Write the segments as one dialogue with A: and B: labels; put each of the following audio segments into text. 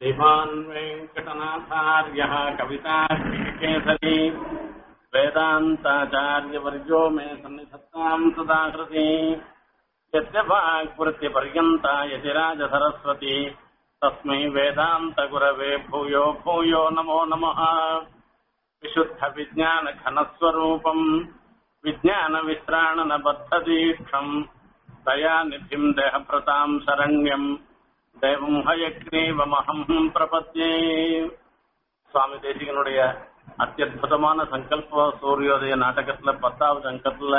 A: श्रीमान् वेङ्कटनाथार्यः कविताकेसरी वेदान्ताचार्यवर्यो मे सन्निधत्ताम् सदा हृदि यस्य वाक्वृत्तिपर्यन्ता यतिराजसरस्वती तस्मै वेदान्तगुरवे भूयो भूयो नमो नमः विशुद्धविज्ञानघनस्वरूपम् विज्ञानविश्राणनबद्धदीक्षम् दयानिधिम् देहभृताम् शरण्यम् தெய்வம் ஹயக்ரீவமகம் பிரபத்யே சுவாமி தேசிகனுடைய அத்தியுதமான சங்கல்ப சூரியோதய நாடகத்துல பத்தாவது அங்கத்துல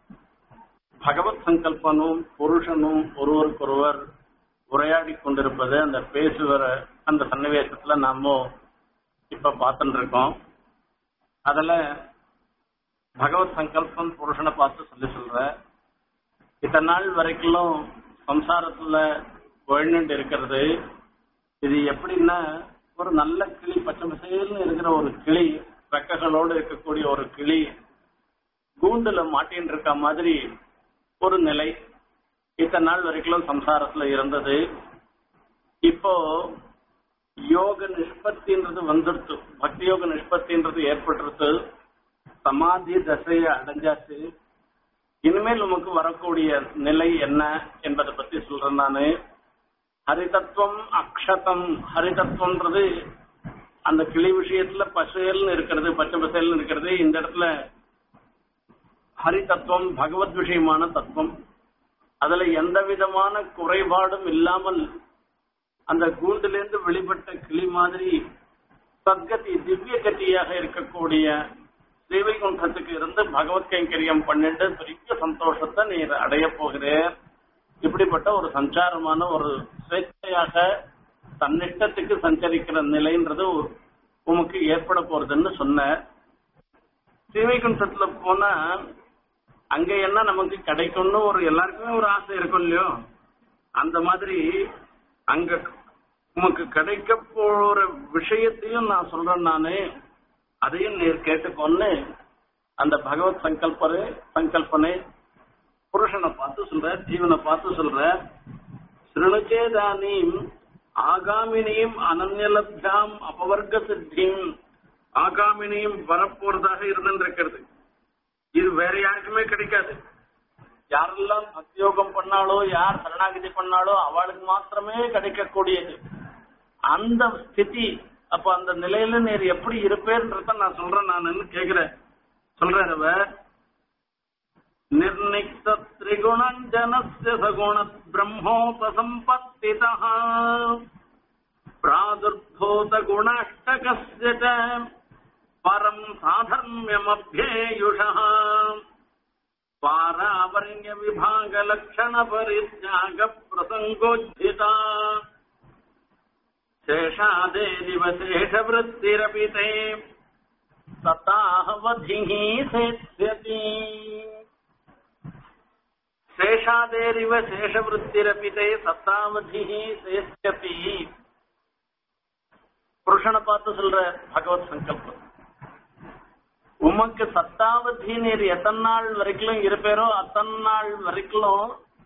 A: பகவத் சங்கல்பனும் புருஷனும் ஒருவருக்கொருவர் உரையாடி கொண்டிருப்பது அந்த பேசுகிற அந்த சன்னிவேசத்துல நாம இப்ப பார்த்துட்டு இருக்கோம் அதுல பகவத் சங்கல்பம் புருஷனை பார்த்து சொல்லி சொல்ற இத்தனை நாள் வரைக்கும் சம்சாரத்துல வாழ்ந்துட்டு இருக்கிறது இது எப்படின்னா ஒரு நல்ல கிளி பச்சை பசேல்னு இருக்கிற ஒரு கிளி ரெக்கைகளோடு இருக்கக்கூடிய ஒரு கிளி கூண்டுல மாட்டின்னு இருக்க மாதிரி ஒரு நிலை இத்தனை நாள் வரைக்கும் சம்சாரத்துல இருந்தது இப்போ யோக நிஷ்பத்தின்றது வந்துடுத்து பக்தி யோக நிஷ்பத்தின்றது ஏற்பட்டுருத்து சமாதி தசையை அடைஞ்சாச்சு இனிமேல் நமக்கு வரக்கூடிய நிலை என்ன என்பதை பத்தி சொல்றேன் நானு ஹரிதத்துவம் அக்ஷதம் ஹரிதத்துவம்ன்றது அந்த கிளி விஷயத்துல பசேல்னு இருக்கிறது பச்சை பசேல்னு இருக்கிறது இந்த இடத்துல ஹரிதத்துவம் பகவத் விஷயமான தத்துவம் அதுல எந்த விதமான குறைபாடும் இல்லாமல் அந்த கூண்டிலிருந்து வெளிப்பட்ட கிளி மாதிரி சத்கதி திவ்ய கத்தியாக இருக்கக்கூடிய ஸ்ரீவைகுண்டத்துக்கு இருந்து பகவத் கைங்கரியம் பண்ணிட்டு பெரிய சந்தோஷத்தை நீர் அடைய போகிறேன் இப்படிப்பட்ட ஒரு சஞ்சாரமான ஒரு சுவேட்சையாக தன்னிஷ்டத்துக்கு சஞ்சரிக்கிற நிலைன்றது உமக்கு ஏற்பட போறதுன்னு சொன்ன ஸ்ரீவைகுண்டத்துல போனா அங்க என்ன நமக்கு கிடைக்கும்னு ஒரு எல்லாருக்குமே ஒரு ஆசை இருக்கும் இல்லையோ அந்த மாதிரி அங்க உமக்கு கிடைக்க போற விஷயத்தையும் நான் சொல்றேன் நானு அதையும் நீர் கேட்டுக்கொன்னு அந்த பகவத் சங்கல்பனை சங்கல்பனை புருஷனை பார்த்து சொல்ற ஜீவனை பார்த்து சொல்ற சிருணுச்சேதானீம் ஆகாமினியும் அனன்யலப்தாம் அபவர்க்க சித்தியும் ஆகாமினியும் வரப்போறதாக இருந்திருக்கிறது இது வேற யாருக்குமே கிடைக்காது யாரெல்லாம் பக்தியோகம் பண்ணாலோ யார் சரணாகதி பண்ணாலோ அவளுக்கு மாத்திரமே கிடைக்கக்கூடியது அந்த ஸ்திதி அப்ப அந்த நிலையில நீர் எப்படி இருப்பேன்றத நான் சொல்றேன் நான் கேக்குறேன் சொல்றேன் அவர் निर्निक्त त्रिगुणञ्जनस्य सगुण ब्रह्मोपसम्पत्तितः प्रादुर्भूत गुणाष्टकस्य च परम् साधर्म्यमभ्येयुषः पारावर्ण्यविभागलक्षणपरित्यागप्रसङ्गोज्झिता शेषादेरिव शेषवृत्तिरपि ते सताहवधिः सेत्स्यति சேஷாதேரிவ சேஷவருத்திரபிதே சத்தாவதி சேஷ்யதி புருஷனை பார்த்து சொல்ற பகவத் சங்கல்பம் உமக்கு சத்தாவதி நீர் எத்தனை நாள் வரைக்கும் இருப்பேரோ அத்தனை நாள் வரைக்கும்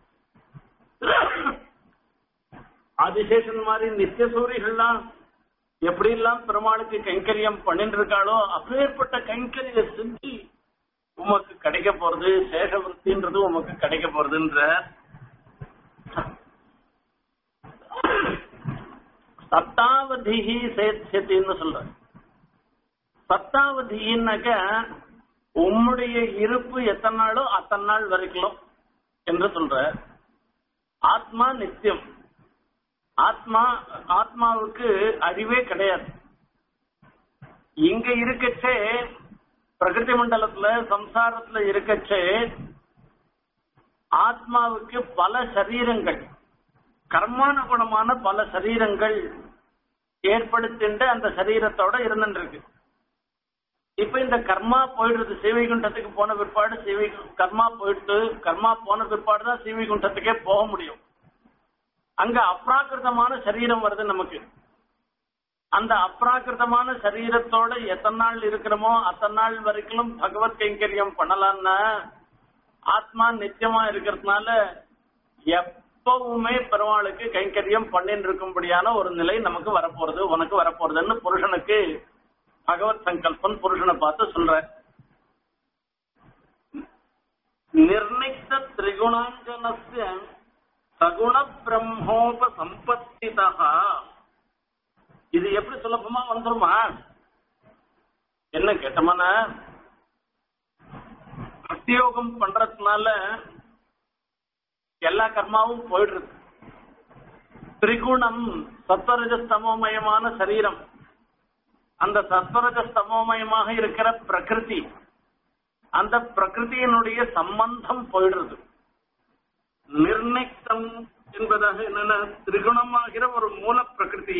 A: ஆதிசேஷன் மாதிரி நித்திய சூரிகள்லாம் எப்படி எல்லாம் பெருமாளுக்கு கைங்கரியம் பண்ணிட்டு இருக்காளோ அப்பேற்பட்ட கைங்கரிய செஞ்சு உமக்கு கிடைக்க போறது சேஷவருத்தின்றது உமக்கு கிடைக்க போறதுன்ற சத்தாவதி சேத்தின்னு சொல்ற சத்தாவதினாக்க உம்முடைய இருப்பு எத்தனை நாளோ அத்தனை நாள் வரைக்கும் என்று சொல்ற ஆத்மா நித்தியம் ஆத்மா ஆத்மாவுக்கு அழிவே கிடையாது இங்க இருக்கச்சே பிரகிருதி மண்டலத்துல சம்சாரத்துல இருக்கச்சே ஆத்மாவுக்கு பல சரீரங்கள் கர்மானுகுணமான பல சரீரங்கள் ஏற்படுத்திட்டு அந்த சரீரத்தோட இருந்துருக்கு இப்ப இந்த கர்மா போயிடுறது சீவைகுண்டத்துக்கு போன பிற்பாடு சீவை கர்மா போயிட்டு கர்மா போன பிற்பாடு தான் சீவைகுண்டத்துக்கே போக முடியும் அங்க அப்ராக்கிருதமான சரீரம் வருது நமக்கு அந்த அப்ராக்கிருதமான சரீரத்தோட எத்தனை நாள் இருக்கிறோமோ அத்தனை நாள் வரைக்கும் பகவத் கைங்கரியம் பண்ணலாம்னா ஆத்மா நித்தியமா இருக்கிறதுனால எப்பவுமே பெருமாளுக்கு கைங்கரியம் பண்ணிட்டு இருக்கும்படியான ஒரு நிலை நமக்கு வரப்போறது உனக்கு வரப்போறதுன்னு புருஷனுக்கு பகவத் சங்கல்பன் புருஷனை பார்த்து சொல்ற நிர்ணித்த திரிகுணாஞ்சனஸ்ய சகுண பிரம்மோப சம்பத்திதா இது எப்படி சுலபமா வந்துருமா என்ன கேட்டோம்னா பக்தியோகம் பண்றதுனால எல்லா கர்மாவும் போயிடுறது திரிகுணம் சத்வரஜஸ்தமோமயமான சரீரம் அந்த சத்வரஜஸ்தமோமயமாக இருக்கிற பிரகிருதி அந்த பிரகிருதியினுடைய சம்பந்தம் போயிடுறது நிர்ணயித்தம் என்பதாக என்னன்னா திரிகுணமாகிற ஒரு மூல பிரகிருதி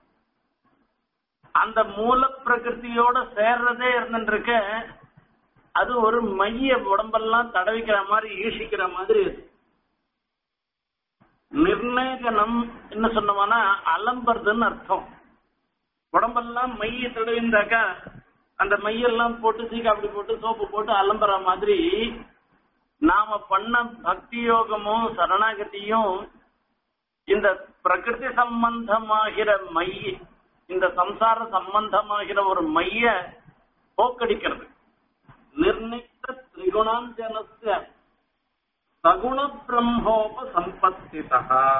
A: அந்த மூல பிரகிருதியோட சேர்றதே இருந்துருக்க அது ஒரு மைய உடம்பெல்லாம் தடவிக்கிற மாதிரி ஈசிக்கிற மாதிரி இருக்கு நிர்ணயனம் என்ன சொன்னோம்னா அலம்புறதுன்னு அர்த்தம் உடம்பெல்லாம் மைய தடவிந்தாக்கா அந்த மையெல்லாம் போட்டு சீக்கா அப்படி போட்டு சோப்பு போட்டு அலம்புற மாதிரி நாம பண்ண பக்தி யோகமும் சரணாகதியும் இந்த பிரகிருதி சம்பந்தமாகிற மைய இந்த சம்சார சம்பந்தமாகிற ஒரு மைய போக்கடிக்கிறது நிர்ணித்த திரிகுணாஞ்சனஸ்ய சகுண பிரம்மோப சம்பத்திதா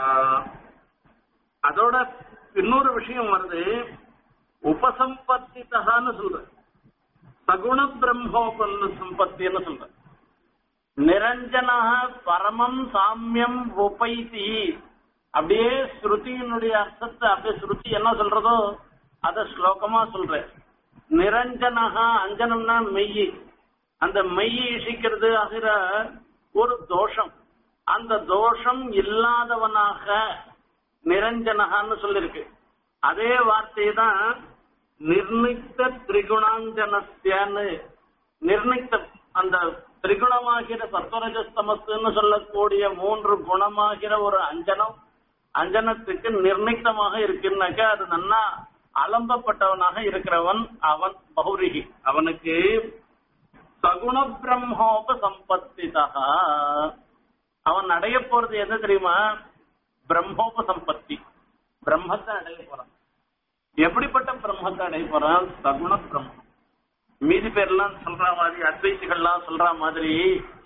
A: அதோட இன்னொரு விஷயம் வருது உபசம்பத்திதான்னு சொல்ற சகுண பிரம்மோபன்னு சம்பத்தின்னு சொல்ற நிரஞ்சனா பரமம் சாமியம் உபைதி அப்படியே ஸ்ருதியினுடைய அர்த்தத்தை அப்படியே ஸ்ருதி என்ன சொல்றதோ அத ஸ்லோகமா சொல்றேன் நிரஞ்சனகா அஞ்சனம்னா மெய்யி அந்த மெய்யை இசிக்கிறது ஆகிற ஒரு தோஷம் அந்த தோஷம் இல்லாதவனாக நிரஞ்சனகான்னு சொல்லிருக்கு அதே வார்த்தையை தான் நிர்ணித்த திரிகுணாஞ்சனஸ்யான்னு நிர்ணித்த அந்த திரிகுணமாகிற சத்வரஜஸ்தமஸ்ன்னு சொல்லக்கூடிய மூன்று குணமாகிற ஒரு அஞ்சனம் அஞ்சனத்துக்கு நிர்ணித்தமாக இருக்குன்னாக்கா அது நன்னா அலம்பப்பட்டவனாக இருக்கிறவன் அவன் பௌரிகி அவனுக்கு சகுண பிரம்மோப சம்பத்திதா அவன் அடைய போறது என்ன தெரியுமா பிரம்மோப சம்பத்தி பிரம்மத்தை அடைய போறான் எப்படிப்பட்ட பிரம்மத்தை அடைய போறான் சகுண பிரம்மம் மீதி பேர்லாம் சொல்ற மாதிரி அத்வைத்திகள்லாம் சொல்ற மாதிரி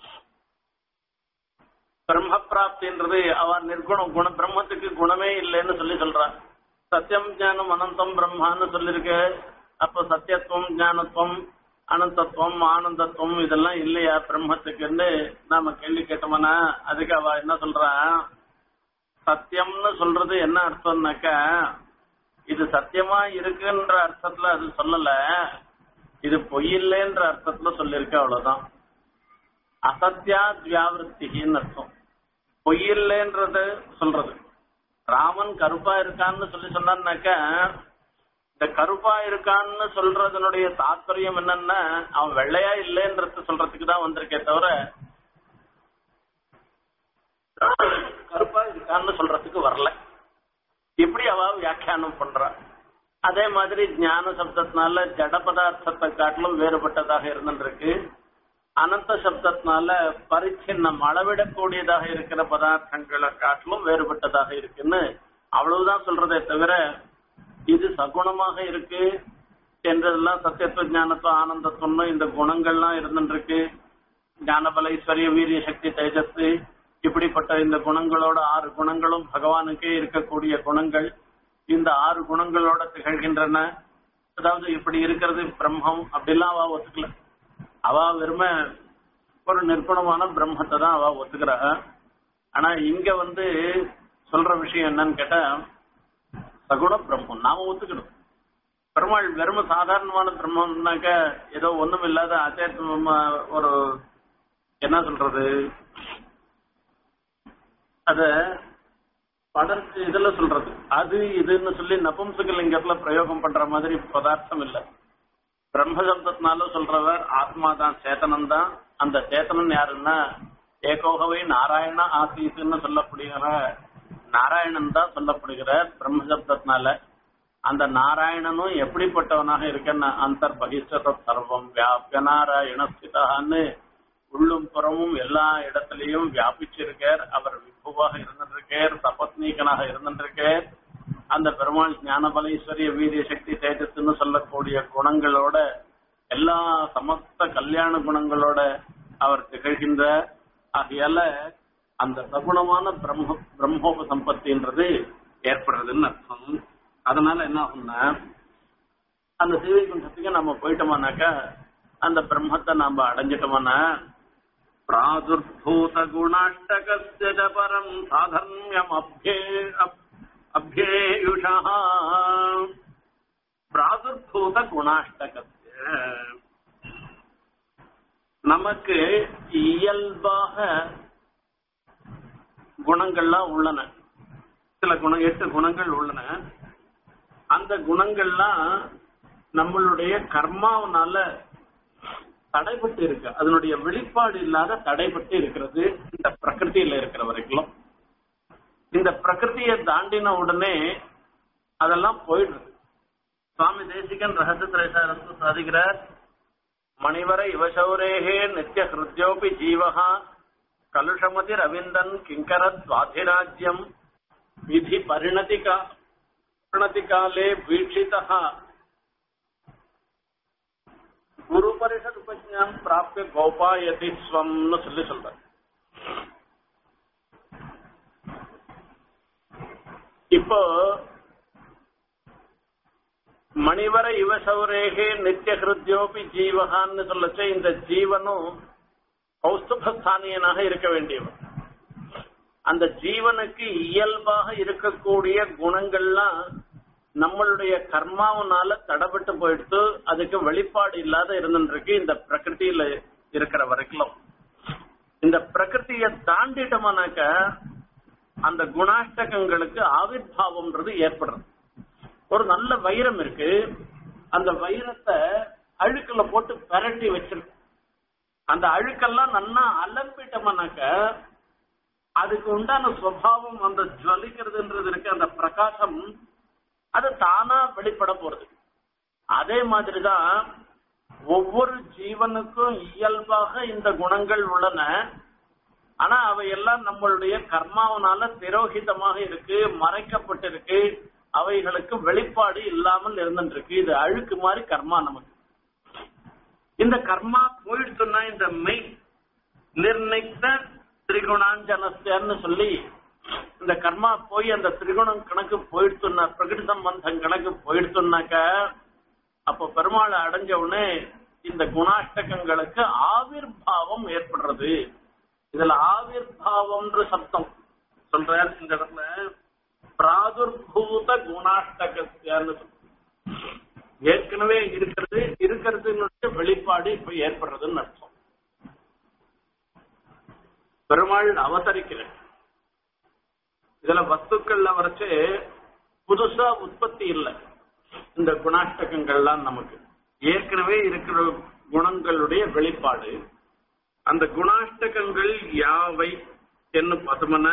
A: பிரம்ம பிராப்தின்றது அவன் நிர்குணம் குண பிரம்மத்துக்கு குணமே இல்லைன்னு சொல்லி சொல்றான் சத்தியம் ஞானம் அனந்தம் பிரம்மான்னு சொல்லிருக்கு அப்ப சத்தியத்துவம் ஞானத்துவம் அனந்தத்துவம் ஆனந்தத்துவம் இதெல்லாம் இல்லையா பிரம்மத்துக்குன்னு நாம கேள்வி கேட்டோம்னா அதுக்கு அவ என்ன சொல்றா சத்தியம்னு சொல்றது என்ன அர்த்தம்னாக்க இது சத்தியமா இருக்குன்ற அர்த்தத்துல அது சொல்லல இது பொய்யில்லைன்ற அர்த்தத்துல சொல்லிருக்கு அவ்வளவுதான் அசத்தியா வியாவிருத்திகின்னு அர்த்தம் பொய்யில்லைன்றது சொல்றது ராமன் கருப்பா இருக்கான்னு சொல்லி சொன்னான்னாக்க இந்த கருப்பா இருக்கான்னு சொல்றதனுடைய தாத்பரியம் என்னன்னா அவன் வெள்ளையா இல்லைன்றத சொல்றதுக்கு தான் வந்திருக்கே தவிர கருப்பா இருக்கான்னு சொல்றதுக்கு வரல இப்படி அவ வியாக்கியானம் பண்றா அதே மாதிரி ஞான சப்தத்தினால ஜட பதார்த்தத்தை காட்டிலும் வேறுபட்டதாக இருந்துருக்கு அனந்த சப்தத்தினால பரிச்சின்னம் அளவிடக்கூடியதாக இருக்கிற பதார்த்தங்களை காட்டிலும் வேறுபட்டதாக இருக்குன்னு அவ்வளவுதான் சொல்றதே தவிர இது சகுணமாக இருக்கு என்றதெல்லாம் சத்தியத்துவ ஞானத்துவம் ஆனந்தத்துவம் இந்த குணங்கள்லாம் இருந்துருக்கு ஞானபல ஐஸ்வர்ய வீரிய சக்தி தேஜஸ் இப்படிப்பட்ட இந்த குணங்களோட ஆறு குணங்களும் பகவானுக்கே இருக்கக்கூடிய குணங்கள் இந்த ஆறு குணங்களோட திகழ்கின்றன அதாவது இப்படி இருக்கிறது பிரம்மம் அப்படிலாம் அவ ஒத்துக்கல அவ வெறும ஒரு நிர்குணமான பிரம்மத்தை தான் அவ ஒத்துக்கிறா ஆனா இங்க வந்து சொல்ற விஷயம் என்னன்னு கேட்டா சகுண பிரம்மம் நாம ஒத்துக்கணும் பெருமாள் வெறும சாதாரணமான பிரம்மம்னாக்க ஏதோ ஒண்ணும் இல்லாத அச்சேத்தமா ஒரு என்ன சொல்றது அத படர்ச்சி இதுல சொல்றது அது இதுன்னு சொல்லி நபும்சகலிங்கத்துல பிரயோகம் பண்ற மாதிரி பதார்த்தம் இல்ல பிரம்மசப்தத்தினால சொல்றவர் ஆத்மா தான் சேத்தனம் தான் அந்த சேத்தனம் யாருன்னா ஏகோகவை நாராயண ஆசீசுன்னு சொல்லப்படுகிற நாராயணன் தான் சொல்லப்படுகிறார் பிரம்மசப்தத்தினால அந்த நாராயணனும் எப்படிப்பட்டவனாக இருக்கன்னா அந்தர் பகிஷ்டத சர்வம் வியாபிய நாராயணஸ்திதான்னு உள்ளும் புறமும் எல்லா இடத்திலையும் வியாபிச்சிருக்கார் அவர் விபுவாக இருந்திருக்கார் தபத்னீகனாக இருந்திருக்கார் அந்த பெருமாள் ஞானபலேஸ்வரிய வீரிய சக்தி தேஜஸ்ன்னு சொல்லக்கூடிய குணங்களோட எல்லா சமஸ்த கல்யாண குணங்களோட அவர் திகழ்கின்ற ஆகையால அந்த சகுணமான பிரம்ம பிரம்மோப சம்பத்தின்றது ஏற்படுறதுன்னு அர்த்தம் அதனால என்ன ஆகும்னா அந்த சீவை குண்டத்துக்கு நம்ம போயிட்டோமானாக்கா அந்த பிரம்மத்தை நாம அடைஞ்சிட்டோம்னா பிராதுர்பூத குணாஷ்டகஸ்ய ச பரம் சாதர்மியம் அப்யே அப்- அப்யேயுஷா பிராதுர்பூத குணாஷ்டகஸ்ய நமக்கு இயல்பாக குணங்கள்லாம் உள்ளன சில குணம் எட்டு குணங்கள் உள்ளன அந்த குணங்கள்லாம் நம்மளுடைய கர்மாவனால தடைபட்டு இருக்கு அதனுடைய வெளிப்பாடு இல்லாத தடைபட்டு இருக்கிறது இந்த பிரகிருதியில இருக்கிற வரைக்கும் இந்த பிரகிருதியை தாண்டின உடனே அதெல்லாம் போயிடுது சுவாமி தேசிகன் ரகசிய திரைசாரத்து சாதிக்கிறார் மணிவர இவசௌரேகே நித்திய ஹிருத்யோபி ஜீவகா கலுஷமதி ரவிந்தன் கிங்கர சுவாதிராஜ்யம் விதி பரிணதி கா பரிணதி காலே வீட்சிதா குரு பரிஷத் உபஜான் பிராப்திய கோபாயதி ஸ்வம்னு சொல்லி சொல்ற இப்போ மணிவர இவசௌரேகே நித்திய ஹிருத்யோபி ஜீவகான்னு சொல்லச்சே இந்த ஜீவனும் கௌஸ்துபஸ்தானியனாக இருக்க வேண்டியவன் அந்த ஜீவனுக்கு இயல்பாக இருக்கக்கூடிய குணங்கள்லாம் நம்மளுடைய கர்மாவனால தடப்பட்டு போயிடுத்து அதுக்கு வெளிப்பாடு இல்லாத இருந்துருக்கு இந்த பிரகிருதியில இருக்கிற வரைக்கும் இந்த பிரகிருதியை தாண்டிட்டோம்னாக்க அந்த குணாஷ்டகங்களுக்கு ஆவிர்வாவம்ன்றது ஏற்படுறது ஒரு நல்ல வைரம் இருக்கு அந்த வைரத்தை அழுக்குல போட்டு பெரட்டி வச்சிருக்கு அந்த அழுக்கெல்லாம் நல்லா அலம்பிட்டோம்னாக்க அதுக்கு உண்டான சுவாவம் அந்த ஜுவலிக்கிறதுன்றது இருக்கு அந்த பிரகாசம் அது தானா வெளிப்பட போறது அதே மாதிரிதான் ஒவ்வொரு ஜீவனுக்கும் இயல்பாக இந்த குணங்கள் உள்ளன ஆனா அவையெல்லாம் நம்மளுடைய கர்மாவனால திரோகிதமாக இருக்கு மறைக்கப்பட்டிருக்கு அவைகளுக்கு வெளிப்பாடு இல்லாமல் இருந்துருக்கு இது அழுக்கு மாதிரி கர்மா நமக்கு இந்த கர்மா போயிடுச்சுன்னா இந்த மெய் நிர்ணயித்த திரிகுணாஞ்சனஸ்தன்னு சொல்லி இந்த கர்மா போய் அந்த திரிகுணம் கணக்கு போயிடுச்சுன்னா பிரகிருதி சம்பந்தம் கணக்கு போயிடுச்சுன்னாக்க அப்ப பெருமாளை அடைஞ்ச உடனே இந்த குணாஷ்டகங்களுக்கு ஆவிர்பாவம் ஏற்படுறது இதுல ஆவிர்பாவம்ன்ற சப்தம் சொல்றார் இந்த இடத்துல பிராதுர்பூத குணாஷ்டகத்தியான்னு சொல்றார். ஏற்கனவே இருக்கிறது இருக்கிறதுனுடைய வெளிப்பாடு இப்ப ஏற்படுறதுன்னு அர்த்தம் பெருமாள் அவதரிக்கிறேன் இதுல வஸ்துக்கள்ல வரைச்சு புதுசா உற்பத்தி இல்லை இந்த குணாஷ்டகங்கள்லாம் நமக்கு ஏற்கனவே இருக்கிற குணங்களுடைய வெளிப்பாடு அந்த குணாஷ்டகங்கள் யாவை என்ன பார்த்தோம்னா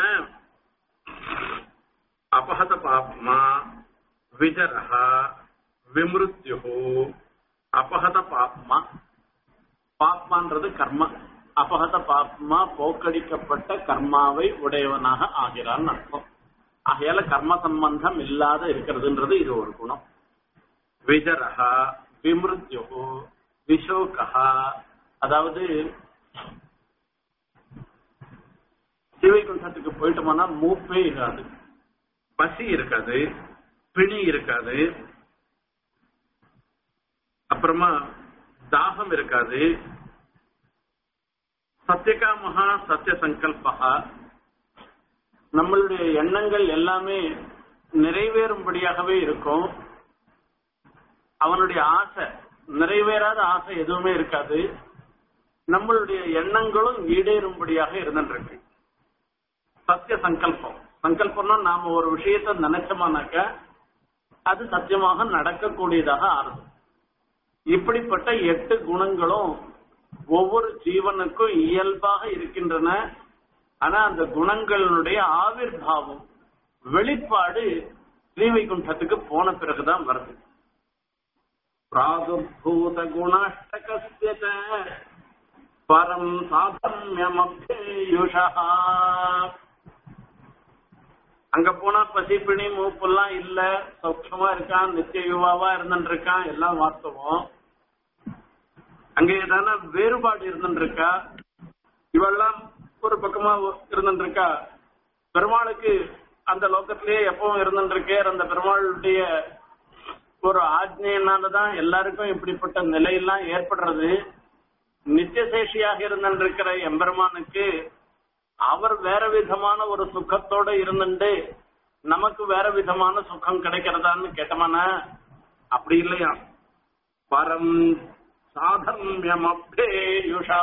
A: அபஹத பாப்மா விஜரஹ விமிருத்யு அபஹத பாப்மா பாப்மான்றது கர்மா அபகத பாப்மா போக்கடிக்கப்பட்ட கர்மாவை உடையவனாக ஆகிறான் அர்த்தம் ஆகையால கர்ம சம்பந்தம் இல்லாத இருக்கிறதுன்றது இது ஒரு குணம் விஜரஹா விமிருத்யு விஷோகா அதாவது சிவைகுண்டத்துக்கு போயிட்டோம்னா மூப்பே இருக்காது பசி இருக்காது பிணி இருக்காது அப்புறமா தாகம் இருக்காது சத்தியகாமகா சத்திய சங்கல்பகா நம்மளுடைய எண்ணங்கள் எல்லாமே நிறைவேறும்படியாகவே இருக்கும் அவனுடைய ஆசை நிறைவேறாத ஆசை எதுவுமே இருக்காது நம்மளுடைய எண்ணங்களும் ஈடேறும்படியாக இருந்துருக்கு சத்திய சங்கல்பம் சங்கல்பம்னா நாம ஒரு விஷயத்தை நினைச்சோமானாக்க அது சத்தியமாக நடக்கக்கூடியதாக ஆறுது இப்படிப்பட்ட எட்டு குணங்களும் ஒவ்வொரு ஜீவனுக்கும் இயல்பாக இருக்கின்றன ஆனா அந்த குணங்களுடைய ஆவிர்வாவம் வெளிப்பாடு ஸ்ரீவைகுண்டத்துக்கு போன பிறகுதான் வருது பிராதுர்பூத குணாஷ்டகஸ்ய பரம் சாதன்யமப்தேயுஷா அங்க போனா பசிப்பிணி மூப்பெல்லாம் இல்ல சௌக்கியமா இருக்கான் நித்திய யுவாவா இருந்துட்டு இருக்கான் எல்லாம் வாஸ்தவம் அங்க ஏதான வேறுபாடு இருந்துட்டு இருக்கா இவெல்லாம் ஒரு பக்கமா இருந்துட்டு இருக்கா பெருமாளுக்கு அந்த லோகத்திலேயே எப்பவும் இருந்துட்டு இருக்கே அந்த பெருமாளுடைய ஒரு ஆஜ்ஞையினாலதான் எல்லாருக்கும் இப்படிப்பட்ட நிலையெல்லாம் ஏற்படுறது நித்தியசேஷியாக இருந்திருக்கிற எம்பெருமானுக்கு அவர் வேற விதமான ஒரு சுகத்தோட இருந்துட்டு நமக்கு வேற விதமான சுகம் கிடைக்கிறதான்னு கேட்டோம்னா அப்படி இல்லையா பரம் சாதர்மியம் அப்டேயுஷா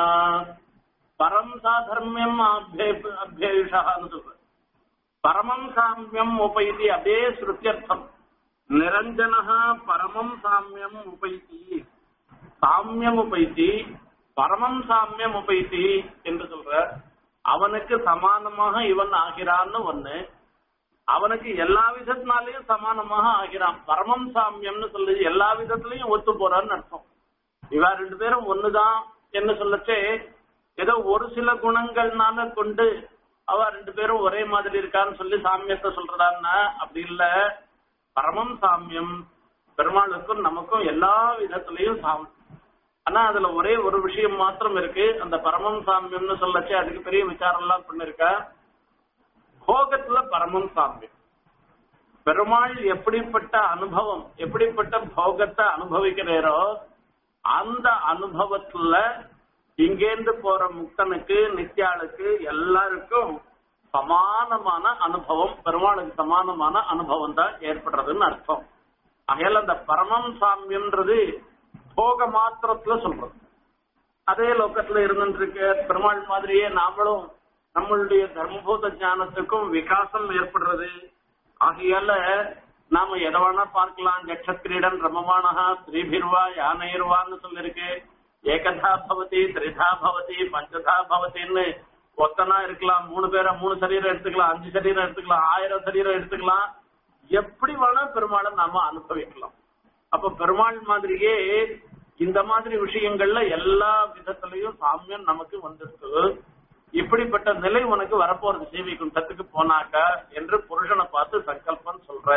A: பரம் சாதர்மியம் அப்டே அப்டேயுஷான்னு சொல்ற பரமம் சாமியம் உபைதி அதே ஸ்ருத்தியர்த்தம் நிரஞ்சனः பரமம் சாமியம் உபைதி சாமியம் உபைத்தி பரமம் சாமியம் உபைத்தி என்று சொல்ற அவனுக்கு சமானமாக இவன் ஆகிறான்னு ஒண்ணு அவனுக்கு எல்லா விதத்தினாலையும் சமானமாக ஆகிறான் பரமம் சாமியம்னு சொல்லி எல்லா விதத்திலையும் ஒத்து போறான்னு அர்த்தம் இவா ரெண்டு பேரும் ஒண்ணுதான் என்ன சொல்லச்சே ஏதோ ஒரு சில குணங்கள்னால கொண்டு அவ ரெண்டு பேரும் ஒரே மாதிரி இருக்கான்னு சொல்லி சாமியத்தை சொல்றதான்னா அப்படி இல்ல பரமம் சாமியம் பெருமாளுக்கும் நமக்கும் எல்லா விதத்திலையும் சாமி ஆனா அதுல ஒரே ஒரு விஷயம் மாத்திரம் இருக்கு அந்த பரமம் சாமியம்னு சொல்லச்சு அதுக்கு பெரிய விசாரம் எல்லாம் பண்ணிருக்கா போகத்துல பரமம் சாமியம் பெருமாள் எப்படிப்பட்ட அனுபவம் எப்படிப்பட்ட போகத்தை அனுபவிக்கிறாரோ அந்த அனுபவத்துல இங்கேருந்து போற முக்தனுக்கு நித்யாளுக்கு எல்லாருக்கும் சமானமான அனுபவம் பெருமாளுக்கு சமானமான அனுபவம் தான் ஏற்படுறதுன்னு அர்த்தம் ஆகையால அந்த பரமம் சாமியம்ன்றது போக மாத்திரத்துல சொல்றது அதே லோக்கத்துல இருந்துட்டு இருக்க பெருமாள் மாதிரியே நாமளும் நம்மளுடைய தர்மபூத ஞானத்துக்கும் விகாசம் ஏற்படுறது ஆகையால நாம எதை வேணா பார்க்கலாம் ஜட்சக்கிரீடன் ரமமானஹா ஸ்ரீபிர்வா யானைர்வான்னு சொல்லிருக்கு ஏகதா பவதி திரிதா பவதி பஞ்சதா பவதின்னு ஒத்தனா இருக்கலாம் மூணு பேரை மூணு சரீரம் எடுத்துக்கலாம் அஞ்சு சரீரம் எடுத்துக்கலாம் ஆயிரம் சரீரம் எடுத்துக்கலாம் எப்படி வேணா பெருமாளை நாம அனுபவிக்கலாம் அப்ப பெருமாள் மாதிரியே இந்த மாதிரி விஷயங்கள்ல எல்லா விதத்திலையும் சாமியம் நமக்கு வந்துருக்கு இப்படிப்பட்ட நிலை உனக்கு வரப்போறது சேவி குண்டத்துக்கு போனாக்கா என்று புருஷனை பார்த்து சங்கல்பம் சொல்ற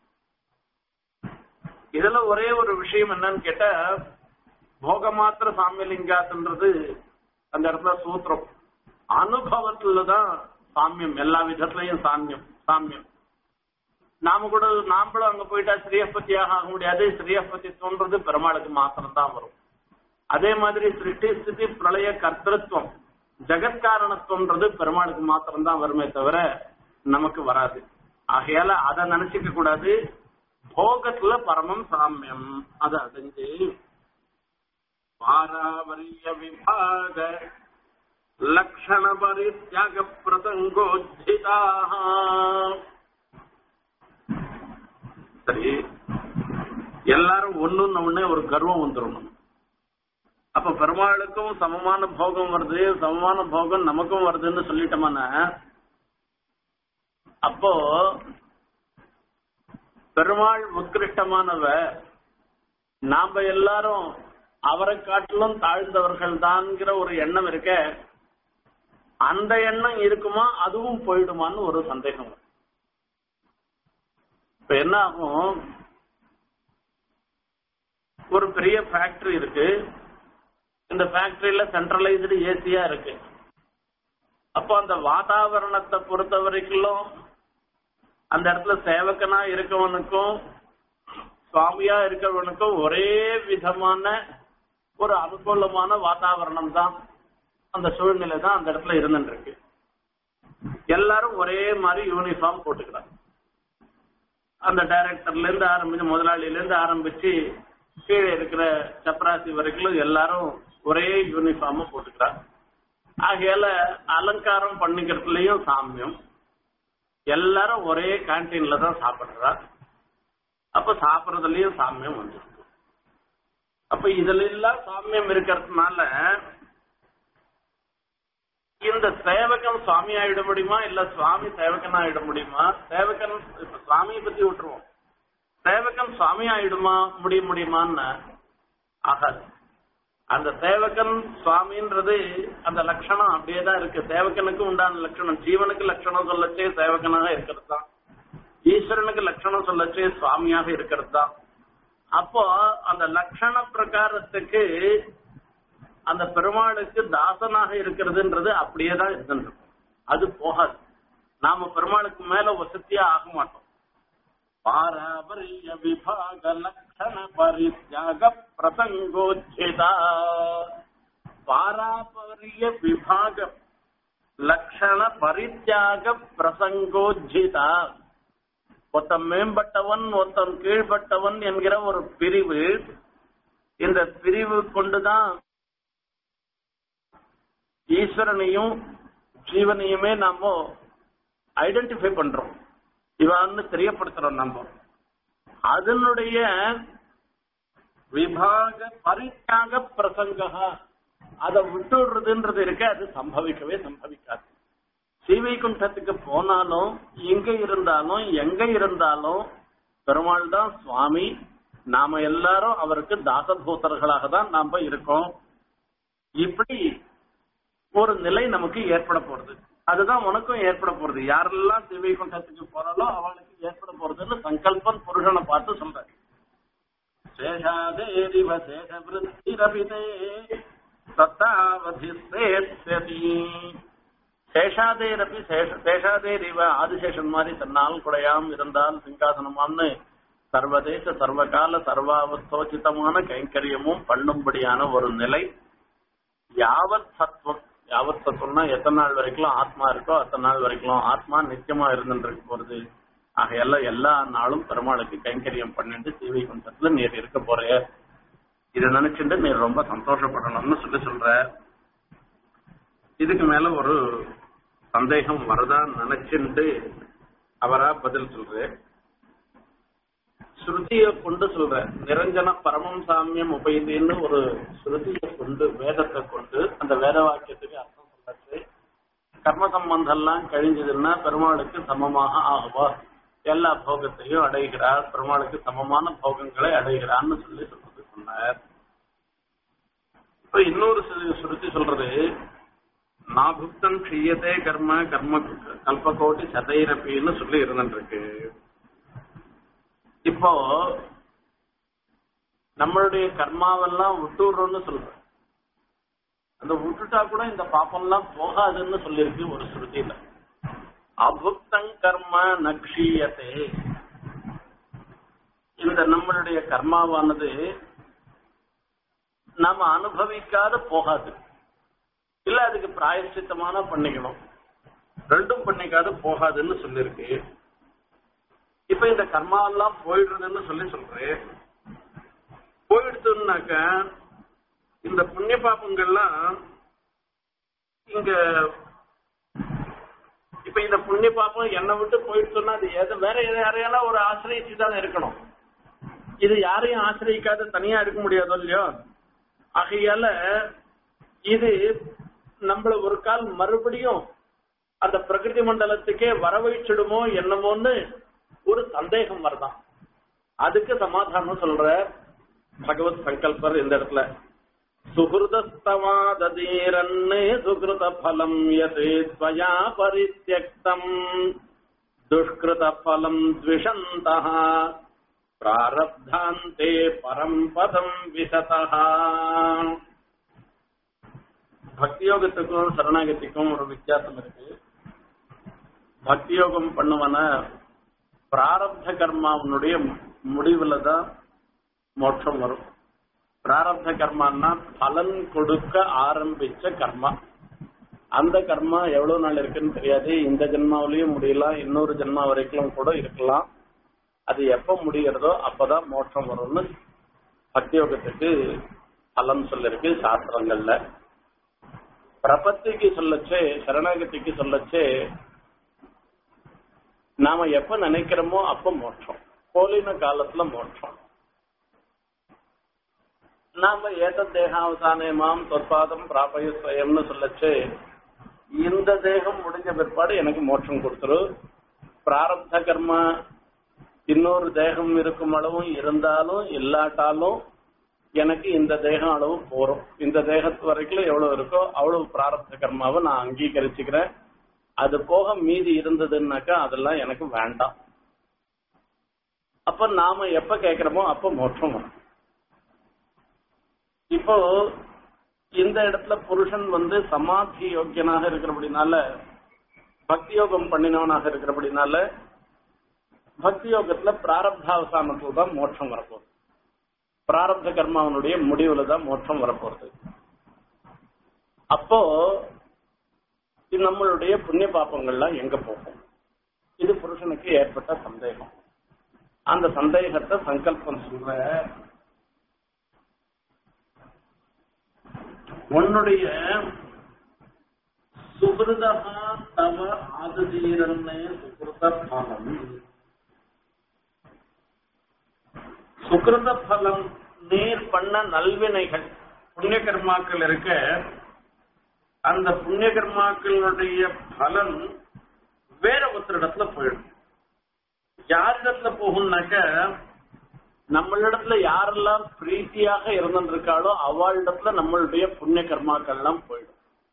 A: இதுல ஒரே ஒரு விஷயம் என்னன்னு கேட்டா போகமாத்திர சாமியலிங்காத்துன்றது அந்த இடத்துல சூத்திரம் அனுபவத்துலதான் சாமியம் எல்லா விதத்திலையும் சாமியம் சாமியம் நாம கூட நாமளும் அங்க போயிட்டா ஸ்ரீயப்பத்தியாக ஆக முடியாது ஸ்ரீயப்பத்தி தோன்றது பெருமாளுக்கு மாத்திரம் தான் வரும் அதே மாதிரி சிருஷ்டி ஸ்திதி பிரளய கர்த்தத்துவம் ஜெகத்காரணத்துவம்ன்றது பெருமாளுக்கு மாத்திரம் தான் வருமே தவிர நமக்கு வராது ஆகையால அதை நினைச்சுக்க கூடாது போகத்துல பரமம் சாமியம் அதை அடைஞ்சு பாராவரிய விபாக லக்ஷண பரித்யாக பிரதங்கோஜிதாக சரி எல்லாரும் ஒண்ணுன்னு ஒண்ணே ஒரு கர்வம் வந்துடணும் அப்ப பெருமாளுக்கும் சமமான போகம் வருது சமமான போகம் நமக்கும் வருதுன்னு சொல்லிட்டோம்னா அப்போ பெருமாள் உத்கிருஷ்டமானவ நாம எல்லாரும் அவரை காட்டிலும் தாழ்ந்தவர்கள் தான்ங்கிற ஒரு எண்ணம் இருக்க அந்த எண்ணம் இருக்குமா அதுவும் போயிடுமான்னு ஒரு சந்தேகம் இப்ப என்ன ஆகும் ஒரு பெரிய ஃபேக்டரி இருக்கு இந்த ஃபேக்டரியில சென்ட்ரலைஸ்டு ஏசியா இருக்கு அப்போ அந்த வாதாவரணத்தை பொறுத்த வரைக்கும் அந்த இடத்துல சேவகனா இருக்கவனுக்கும் சுவாமியா இருக்கவனுக்கும் ஒரே விதமான ஒரு அனுகூலமான வாதாவரணம் தான் அந்த சூழ்நிலை தான் அந்த இடத்துல இருந்துட்டு இருக்கு எல்லாரும் ஒரே மாதிரி யூனிஃபார்ம் போட்டுக்கிறாங்க அந்த டைரக்டர்ல இருந்து ஆரம்பிச்சு முதலாளியில இருந்து ஆரம்பிச்சு கீழே இருக்கிற சப்ராசி வரைக்கும் எல்லாரும் ஒரே யூனிஃபார்ம் போட்டுக்கிறாங்க ஆகையால அலங்காரம் பண்ணிக்கிறதுலயும் சாமியம் எல்லாரும் ஒரே கேன்டீன்ல தான் சாப்பிடுறா அப்ப சாப்பிடுறதுலயும் சாமியம் வந்துருக்கு அப்ப இதுல எல்லாம் சாமியம் இருக்கிறதுனால இந்த சேவகன் சுவாமி ஆயிட முடியுமா இல்ல சுவாமி சேவகன் ஆயிட முடியுமா சேவகன் இப்ப சுவாமியை பத்தி விட்டுருவோம் சேவகன் சுவாமி ஆயிடுமா முடிய முடியுமான்னு ஆகாது அந்த சேவகன் சுவாமின்றது அந்த லட்சணம் அப்படியே தான் இருக்கு சேவகனுக்கு உண்டான லட்சணம் ஜீவனுக்கு லட்சணம் சொல்லச்சே சேவகனாக இருக்கிறது தான் ஈஸ்வரனுக்கு லட்சணம் சொல்லச்சே சுவாமியாக இருக்கிறது தான் அப்போ அந்த லட்சண பிரகாரத்துக்கு அந்த பெருமாளுக்கு தாசனாக இருக்கிறதுன்றது அப்படியே தான் இருந்துருக்கும் அது போகாது நாம பெருமாளுக்கு மேல வசதியா ஆக மாட்டோம் பாரபரிய விபாக லட்சண பரித்யாக பிரசங்கோச்சிதா பாராபரிய விபாக லட்சண பரித்யாக பிரசங்கோஜிதா ஒருத்தன் மேம்பட்டவன் ஒருத்தன் கீழ்பட்டவன் என்கிற ஒரு பிரிவு இந்த பிரிவு கொண்டுதான் ஈஸ்வரனையும் ஜீவனையுமே நாம ஐடென்டிஃபை பண்றோம் இவான்னு தெரியப்படுத்துறோம் நம்ம அதனுடைய விபாக பரித்யாக பிரசங்க அதை விட்டுடுறதுன்றது இருக்க அது சம்பவிக்கவே சம்பவிக்காது ஸ்ரீவைகுண்டத்துக்கு போனாலும் எங்க இருந்தாலும் எங்க இருந்தாலும் பெருமாள் தான் சுவாமி நாம எல்லாரும் அவருக்கு தாசபூத்தர்களாக தான் நாம இருக்கோம் இப்படி ஒரு நிலை நமக்கு ஏற்பட போறது அதுதான் உனக்கும் ஏற்பட போறது யாரெல்லாம் திவ்யகுண்டத்துக்கு போறாலோ அவளுக்கு ஏற்பட போறதுன்னு சங்கல்பன் புருஷனை பார்த்து சொல்றாரு சேஷாதேரிவ சேஷ விருத்திரபிதே சத்தாவதிஸ்தேத்யதி சேஷாதேரபி சேஷ சேஷாதேரிவ ஆதிசேஷன் மாதிரி தன்னால் குடையாம் இருந்தால் சிங்காசனமான்னு சர்வதேச சர்வகால சர்வாவஸ்தோச்சிதமான கைங்கரியமும் பண்ணும்படியான ஒரு நிலை யாவத் சத்துவம் யாவத் சத்துவம்னா எத்தனை நாள் வரைக்கும் ஆத்மா இருக்கோ அத்தனை நாள் வரைக்கும் ஆத்மா நிச்சயமா இருந்துட்டு போறது ஆகையெல்லாம் எல்லா நாளும் பெருமாளுக்கு கைங்கரியம் பண்ணிட்டு சீவை குண்டத்துல நீர் இருக்க போற இதை நினைச்சுட்டு நீர் ரொம்ப சந்தோஷப்படணும்னு சொல்லி சொல்ற இதுக்கு மேல ஒரு சந்தேகம் வரதா நினைச்சுட்டு அவரா பதில் சொல்றேன் ஸ்ருதிய கொண்டு சொல்ற நிரஞ்சன பரமம் சாமியம் உபயதின்னு ஒரு ஸ்ருதியை கொண்டு வேதத்தை கொண்டு அந்த வேத வாக்கியத்துக்கு அர்த்தம் சொல்லச்சு கர்ம சம்பந்தம் எல்லாம் கழிஞ்சதுன்னா பெருமாளுக்கு சமமாக ஆகுவா எல்லா போகத்தையும் அடைகிறார் பெருமாளுக்கு சமமான போகங்களை அடைகிறான்னு சொல்லி சொல்றது சொன்னார் இப்ப இன்னொரு ஸ்ருதி சொல்றது நாபுக்தம் க்ஷீயத்தே கர்ம கர்ம கல்பகோட்டி சதைரப்பின்னு சொல்லி இருந்துருக்கு இப்போ நம்மளுடைய கர்மாவெல்லாம் விட்டுடுறோம்னு சொல்றோம் அந்த விட்டுட்டா கூட இந்த பாப்பம்லாம் போகாதுன்னு சொல்லியிருக்கு ஒரு ஸ்ருதியில அபுக்தங் கர்ம நக்ஷீயத்தே இந்த நம்மளுடைய கர்மாவானது நாம அனுபவிக்காத போகாது இல்ல அதுக்கு பிராயசித்தமான பண்ணிக்கணும் ரெண்டும் பண்ணிக்காத போகாதுன்னு சொல்லியிருக்கு இப்ப இந்த கர்மா எல்லாம் போயிடுறதுன்னு சொல்லி சொல்றேன் போயிடுதுன்னாக்க இந்த புண்ணிய பாப்பங்கள்லாம் இங்க இப்ப இந்த புண்ணிய பாப்பம் என்னை விட்டு போயிடுச்சுன்னா அது எது வேற யாரையெல்லாம் ஒரு ஆசிரியச்சு தான் இருக்கணும் இது யாரையும் ஆசிரியிக்காத தனியா இருக்க முடியாது இல்லையோ ஆகையால இது நம்மள ஒரு கால் மறுபடியும் அந்த பிரகிருதி மண்டலத்துக்கே வரவழைச்சிடுமோ என்னமோன்னு ஒரு சந்தேகம் வருதான் அதுக்கு சமாதானம் சொல்ற பகவத் சங்கல்பர் இந்த இடத்துல சுகிருதஸ்தவாதீரன்னு சுகிருத பலம் யது ஸ்வயா பரித்தியக்தம் துஷ்கிருத பலம் த்விஷந்தா பிராரப்தாந்தே பரம் பதம் விசதா பக்தியோகத்துக்கும் சரணாகத்திக்கும் ஒரு வித்தியாசம் இருக்கு பக்தியோகம் பண்ணுவன பிராரப்த கர்மாவனுடைய முடிவுல தான் மோட்சம் வரும் பிராரப்த கர்மான்னா பலன் கொடுக்க ஆரம்பிச்ச கர்மா அந்த கர்மா எவ்வளவு நாள் இருக்குன்னு தெரியாது இந்த ஜென்மாவிலயும் முடியலாம் இன்னொரு ஜென்மா வரைக்கும் கூட இருக்கலாம் அது எப்ப முடிகிறதோ அப்பதான் மோட்சம் வரும்னு பக்தியோகத்துக்கு பலன் சொல்லிருக்கு சாஸ்திரங்கள்ல பிரபத்திக்கு சொல்லச்சே சரணாகதிக்கு சொல்லச்சே நாம எப்ப நினைக்கிறோமோ அப்ப மோட்சம் கோலின காலத்துல மோட்சம் நாம ஏத தேகாவசானே மாம் தொற்பாதம் பிராபய ஸ்வயம்னு சொல்லச்சு இந்த தேகம் முடிஞ்ச பிற்பாடு எனக்கு மோட்சம் கொடுத்துரு பிராரப்த கர்மா இன்னொரு தேகம் இருக்கும் அளவும் இருந்தாலும் இல்லாட்டாலும் எனக்கு இந்த தேகம் அளவு போறோம் இந்த தேகத்து வரைக்கும் எவ்வளவு இருக்கோ அவ்வளவு பிராரப்த கர்மாவை நான் அங்கீகரிச்சுக்கிறேன் அது போக மீதி இருந்ததுன்னாக்கா அதெல்லாம் எனக்கு வேண்டாம் அப்ப நாம எப்ப கேக்குறோமோ அப்ப மோட்சம் வரும் இப்போ இந்த இடத்துல புருஷன் வந்து சமாதி யோக்கியனாக இருக்கிறபடினால பக்தி யோகம் பண்ணினவனாக இருக்கிறபடினால பக்தி யோகத்துல பிராரப்தாவசானத்துல தான் மோட்சம் வரப்போகுது பிராரப்த கர்மாவனுடைய முடிவுல தான் மோட்சம் வரப்போறது அப்போ இது நம்மளுடைய புண்ணிய பாப்பங்கள்லாம் எங்க போகும் இது புருஷனுக்கு ஏற்பட்ட சந்தேகம் அந்த சந்தேகத்தை சங்கல்பம் சொல்ற உன்னுடைய சுகிருதா தவ ஆததீரன்னு சுகிருத பலம் சுகிருத பலம் நீர் பண்ண நல்வினைகள் புண்ணிய கர்மாக்கள் இருக்க அந்த புண்ணிய கர்மாக்களுடைய பலன் வேற ஒருத்தரிடத்துல போயிடும் யாரிடத்துல போகும்னாக்க நம்மளிடத்துல யாரெல்லாம் பிரீத்தியாக இருந்திருக்காளோ அவளிடத்துல நம்மளுடைய புண்ணிய கர்மாக்கள் எல்லாம் போயிடும்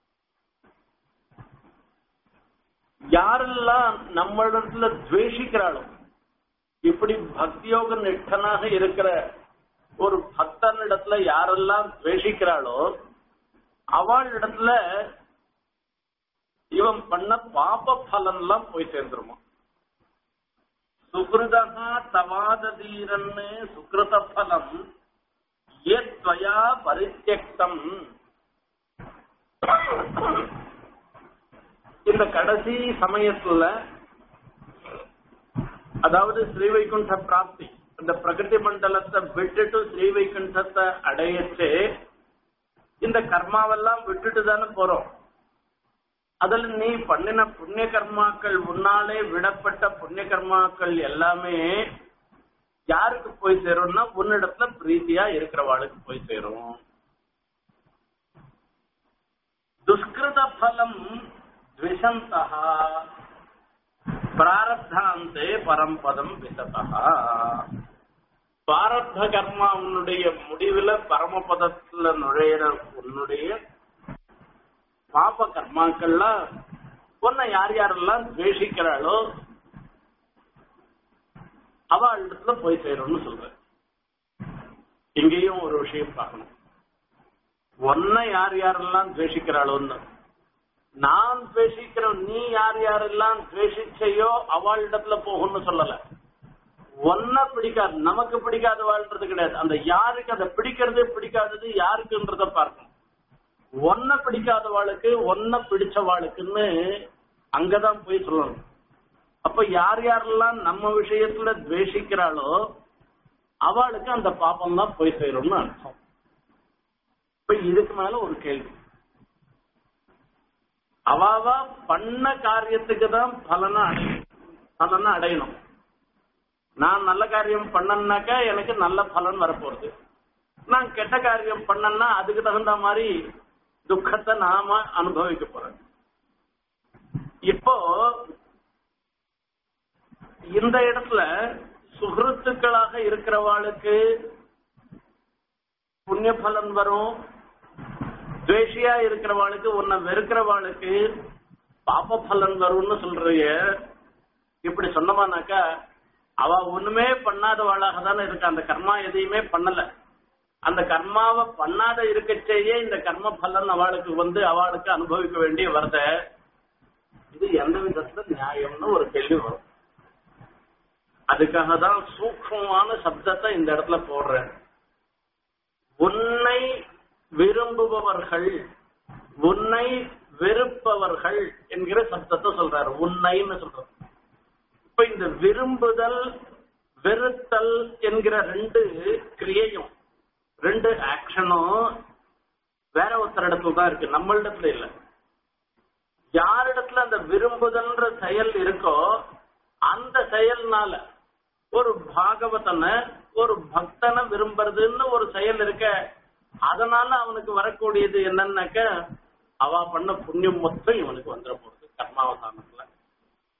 A: யாரெல்லாம் நம்மளிடத்துல துவேஷிக்கிறாளோ இப்படி பக்தியோக நிஷ்டனாக இருக்கிற ஒரு பக்தனிடத்துல யாரெல்லாம் துவேஷிக்கிறாளோ அவள் இடத்துல இவன் பண்ண பாப பலன் எல்லாம் போய் சேர்ந்துருமா சுகிருதா தவாததீரன்னு சுகிருத பலம் ஏத்வயா பரித்தியக்தம் இந்த கடைசி சமயத்துல அதாவது ஸ்ரீவைகுண்ட பிராப்தி இந்த பிரகிருதி மண்டலத்தை விட்டுட்டு ஸ்ரீவைகுண்டத்தை அடையச்சு இந்த கர்மாவெல்லாம் விட்டுட்டு தானே போறோம் அதுல நீ பண்ணின புண்ணிய கர்மாக்கள் முன்னாலே விடப்பட்ட புண்ணிய கர்மாக்கள் எல்லாமே யாருக்கு போய் சேரும்னா உன்னிடத்துல பிரீத்தியா இருக்கிறவாளுக்கு போய் சேரும் துஷ்கிருத பலம் த்விஷந்தா பிராரப்தாந்தே பரம்பதம் விசதா பிராரப்த கர்மா உன்னுடைய முடிவுல பரமபதத்துல நுழையிற உன்னுடைய பாப கர்மாக்கள்லாம் உன்னை யார் யாரெல்லாம் துவேஷிக்கிறாளோ அவள் இடத்துல போய் சேரும்னு சொல்ற இங்கேயும் ஒரு விஷயம் பார்க்கணும் உன்னை யார் யாரெல்லாம் துவேஷிக்கிறாளோன்னு நான் துவேஷிக்கிற நீ யார் யாரெல்லாம் துவேஷிச்சையோ அவளிடத்துல போகும்னு சொல்லல ஒன்ன பிடிக்காது நமக்கு பிடிக்காத வாழ்றது கிடையாது அந்த யாருக்கு அதை பிடிக்கிறது பிடிக்காதது யாருக்குன்றத பார்க்கணும் ஒன்ன பிடிக்காதவாளுக்கு ஒன்ன பிடிச்சவாளுக்குன்னு அங்கதான் போய் சொல்லணும் அப்ப யார் யாரெல்லாம் நம்ம விஷயத்துல துவேஷிக்கிறாளோ அவளுக்கு அந்த பாப்பம் தான் போய் சேரும்னு அர்த்தம் இப்ப இதுக்கு மேல ஒரு கேள்வி அவாவா பண்ண காரியத்துக்கு தான் பலனை அடையணும் பலனை அடையணும் நான் நல்ல காரியம் பண்ணனாக்கா எனக்கு நல்ல பலன் வரப்போறது நான் கெட்ட காரியம் பண்ணேன்னா அதுக்கு தகுந்த மாதிரி துக்கத்தை நாம அனுபவிக்க போறோம் இப்போ இந்த இடத்துல சுகிருத்துக்களாக இருக்கிறவாளுக்கு புண்ணிய பலன் வரும் துவேஷியா இருக்கிறவாளுக்கு உன்னை வெறுக்கிறவாளுக்கு பாப பலன் வரும்னு சொல்றிய இப்படி சொன்னமானாக்கா அவ ஒண்ணுமே பண்ணாதவாளாக தானே இருக்கா அந்த கர்மா எதையுமே பண்ணல அந்த கர்மாவை பண்ணாத இருக்கச்சேயே இந்த கர்ம பலன் அவளுக்கு வந்து அவளுக்கு அனுபவிக்க வேண்டிய வருத இது எந்த விதத்துல நியாயம்னு ஒரு கேள்வி வரும் அதுக்காக தான் சூக்மமான சப்தத்தை இந்த இடத்துல போடுறேன் உன்னை விரும்புபவர்கள் உன்னை வெறுப்பவர்கள் என்கிற சப்தத்தை சொல்றாரு உன்னைன்னு சொல்றாரு இப்ப இந்த விரும்புதல் வெறுத்தல் என்கிற ரெண்டு கிரியையும் ரெண்டு ஆக்ஷனும் வேற ஒருத்தர் இடத்துல தான் இருக்கு நம்மளிடத்துல இல்ல யாரிடத்துல அந்த விரும்புதல்ன்ற செயல் இருக்கோ அந்த செயல்னால ஒரு பாகவதனை ஒரு பக்தனை விரும்புறதுன்னு ஒரு செயல் இருக்க அதனால அவனுக்கு வரக்கூடியது என்னன்னாக்க அவ பண்ண புண்ணியம் மொத்தம் இவனுக்கு வந்துட போறது கர்மாவதானத்துல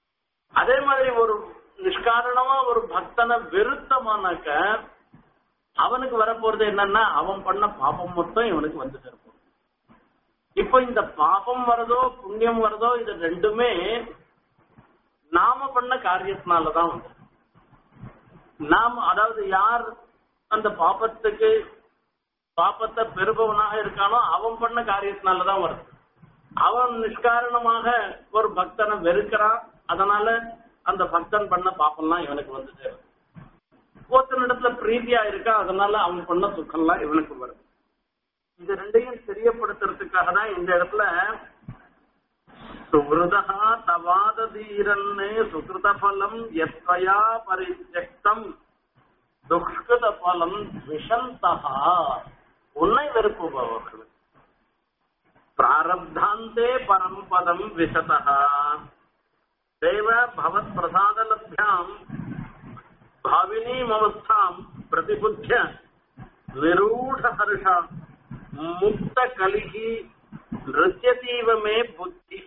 A: அதே மாதிரி ஒரு நிஷ்காரணமா ஒரு பக்தனை வெறுத்தமானாக்க அவனுக்கு வரப்போறது என்னன்னா அவன் பண்ண பாபம் மொத்தம் இவனுக்கு வந்து சேரப்போகுது இப்ப இந்த பாபம் வரதோ புண்ணியம் வரதோ இது ரெண்டுமே நாம பண்ண காரியத்தினாலதான் வந்து நாம் அதாவது யார் அந்த பாபத்துக்கு பாப்பத்தை பெறுபவனாக இருக்கானோ அவன் பண்ண காரியத்தினாலதான் வருது அவன் நிஷ்காரணமாக ஒரு பக்தனை வெறுக்கிறான் அதனால அந்த பக்தன் பண்ண பாப்பம்லாம் இவனுக்கு வந்து சேரும் ஒருத்தனிடத்துல பிரீதியா இருக்கா அதனால அவன் பண்ண துக்கம்லாம் இவனுக்கு வரும் இது ரெண்டையும் தெரியப்படுத்துறதுக்காக தான் இந்த இடத்துல சுகிருதா தவாத தீரன்னு சுகிருத பலம் எத்வயா பரித்யக்தம் துஷ்கிருத பலம் விஷந்தகா உன்னை வெறுப்புபவர்கள் பிராரப்தாந்தே பரம்பதம் விசதா தேவ பவத் பிரசாதலப்யாம் भाविनीमवस्थाम् प्रतिबुद्ध्य निरूढहर्ष मुक्तकलिः நிருத்தியதீவ மே புத்தி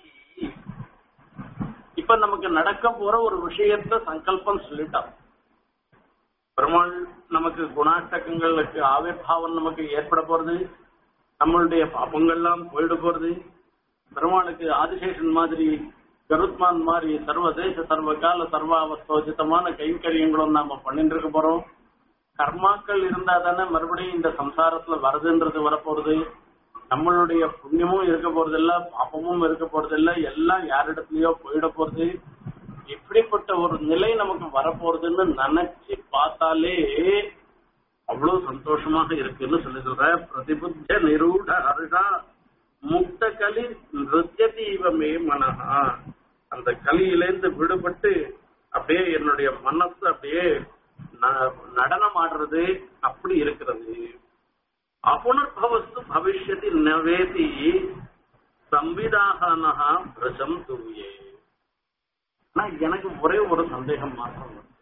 A: இப்ப நமக்கு நடக்க போற ஒரு விஷயத்த சங்கல்பம் சொல்லிட்டான் பெருமாள் நமக்கு குணாஷ்டகங்களுக்கு ஆவிர்வாவம் நமக்கு ஏற்பட போறது நம்மளுடைய பாப்பங்கள்லாம் போயிட போறது பெருமாளுக்கு ஆதிசேஷன் மாதிரி கருத்மான் மாதிரி சர்வதேச சர்வகால சர்வாவஸ்தோஜிதமான கைங்கரியங்களும் நாம பண்ணிட்டு இருக்க போறோம் கர்மாக்கள் இருந்தா தானே மறுபடியும் இந்த சம்சாரத்துல வருதுன்றது வரப்போறது நம்மளுடைய புண்ணியமும் இருக்க போறது இல்ல பாப்பமும் இருக்க போறது இல்ல எல்லாம் யாரிடத்துலயோ போயிட போறது இப்படிப்பட்ட ஒரு நிலை நமக்கு வரப்போறதுன்னு நினைச்சு பார்த்தாலே அவ்வளவு சந்தோஷமாக இருக்குன்னு சொல்லி சொல்ற பிரதிபுத்த நிரூட ஹர்ஷா முக்த கலி நிருத்தியதீவமே மனஹா அந்த கலியிலேந்து விடுபட்டு அப்படியே என்னுடைய மனசு அப்படியே ந- நடனம் ஆடுறது அப்படி இருக்கிறது அபுனர்பவஸ்து பவிஷ்யதி நவேதி சம்விதாகனஹா பிரசம் தூயே ஆனா எனக்கு ஒரே ஒரு சந்தேகம் மாத்திரம் வருது.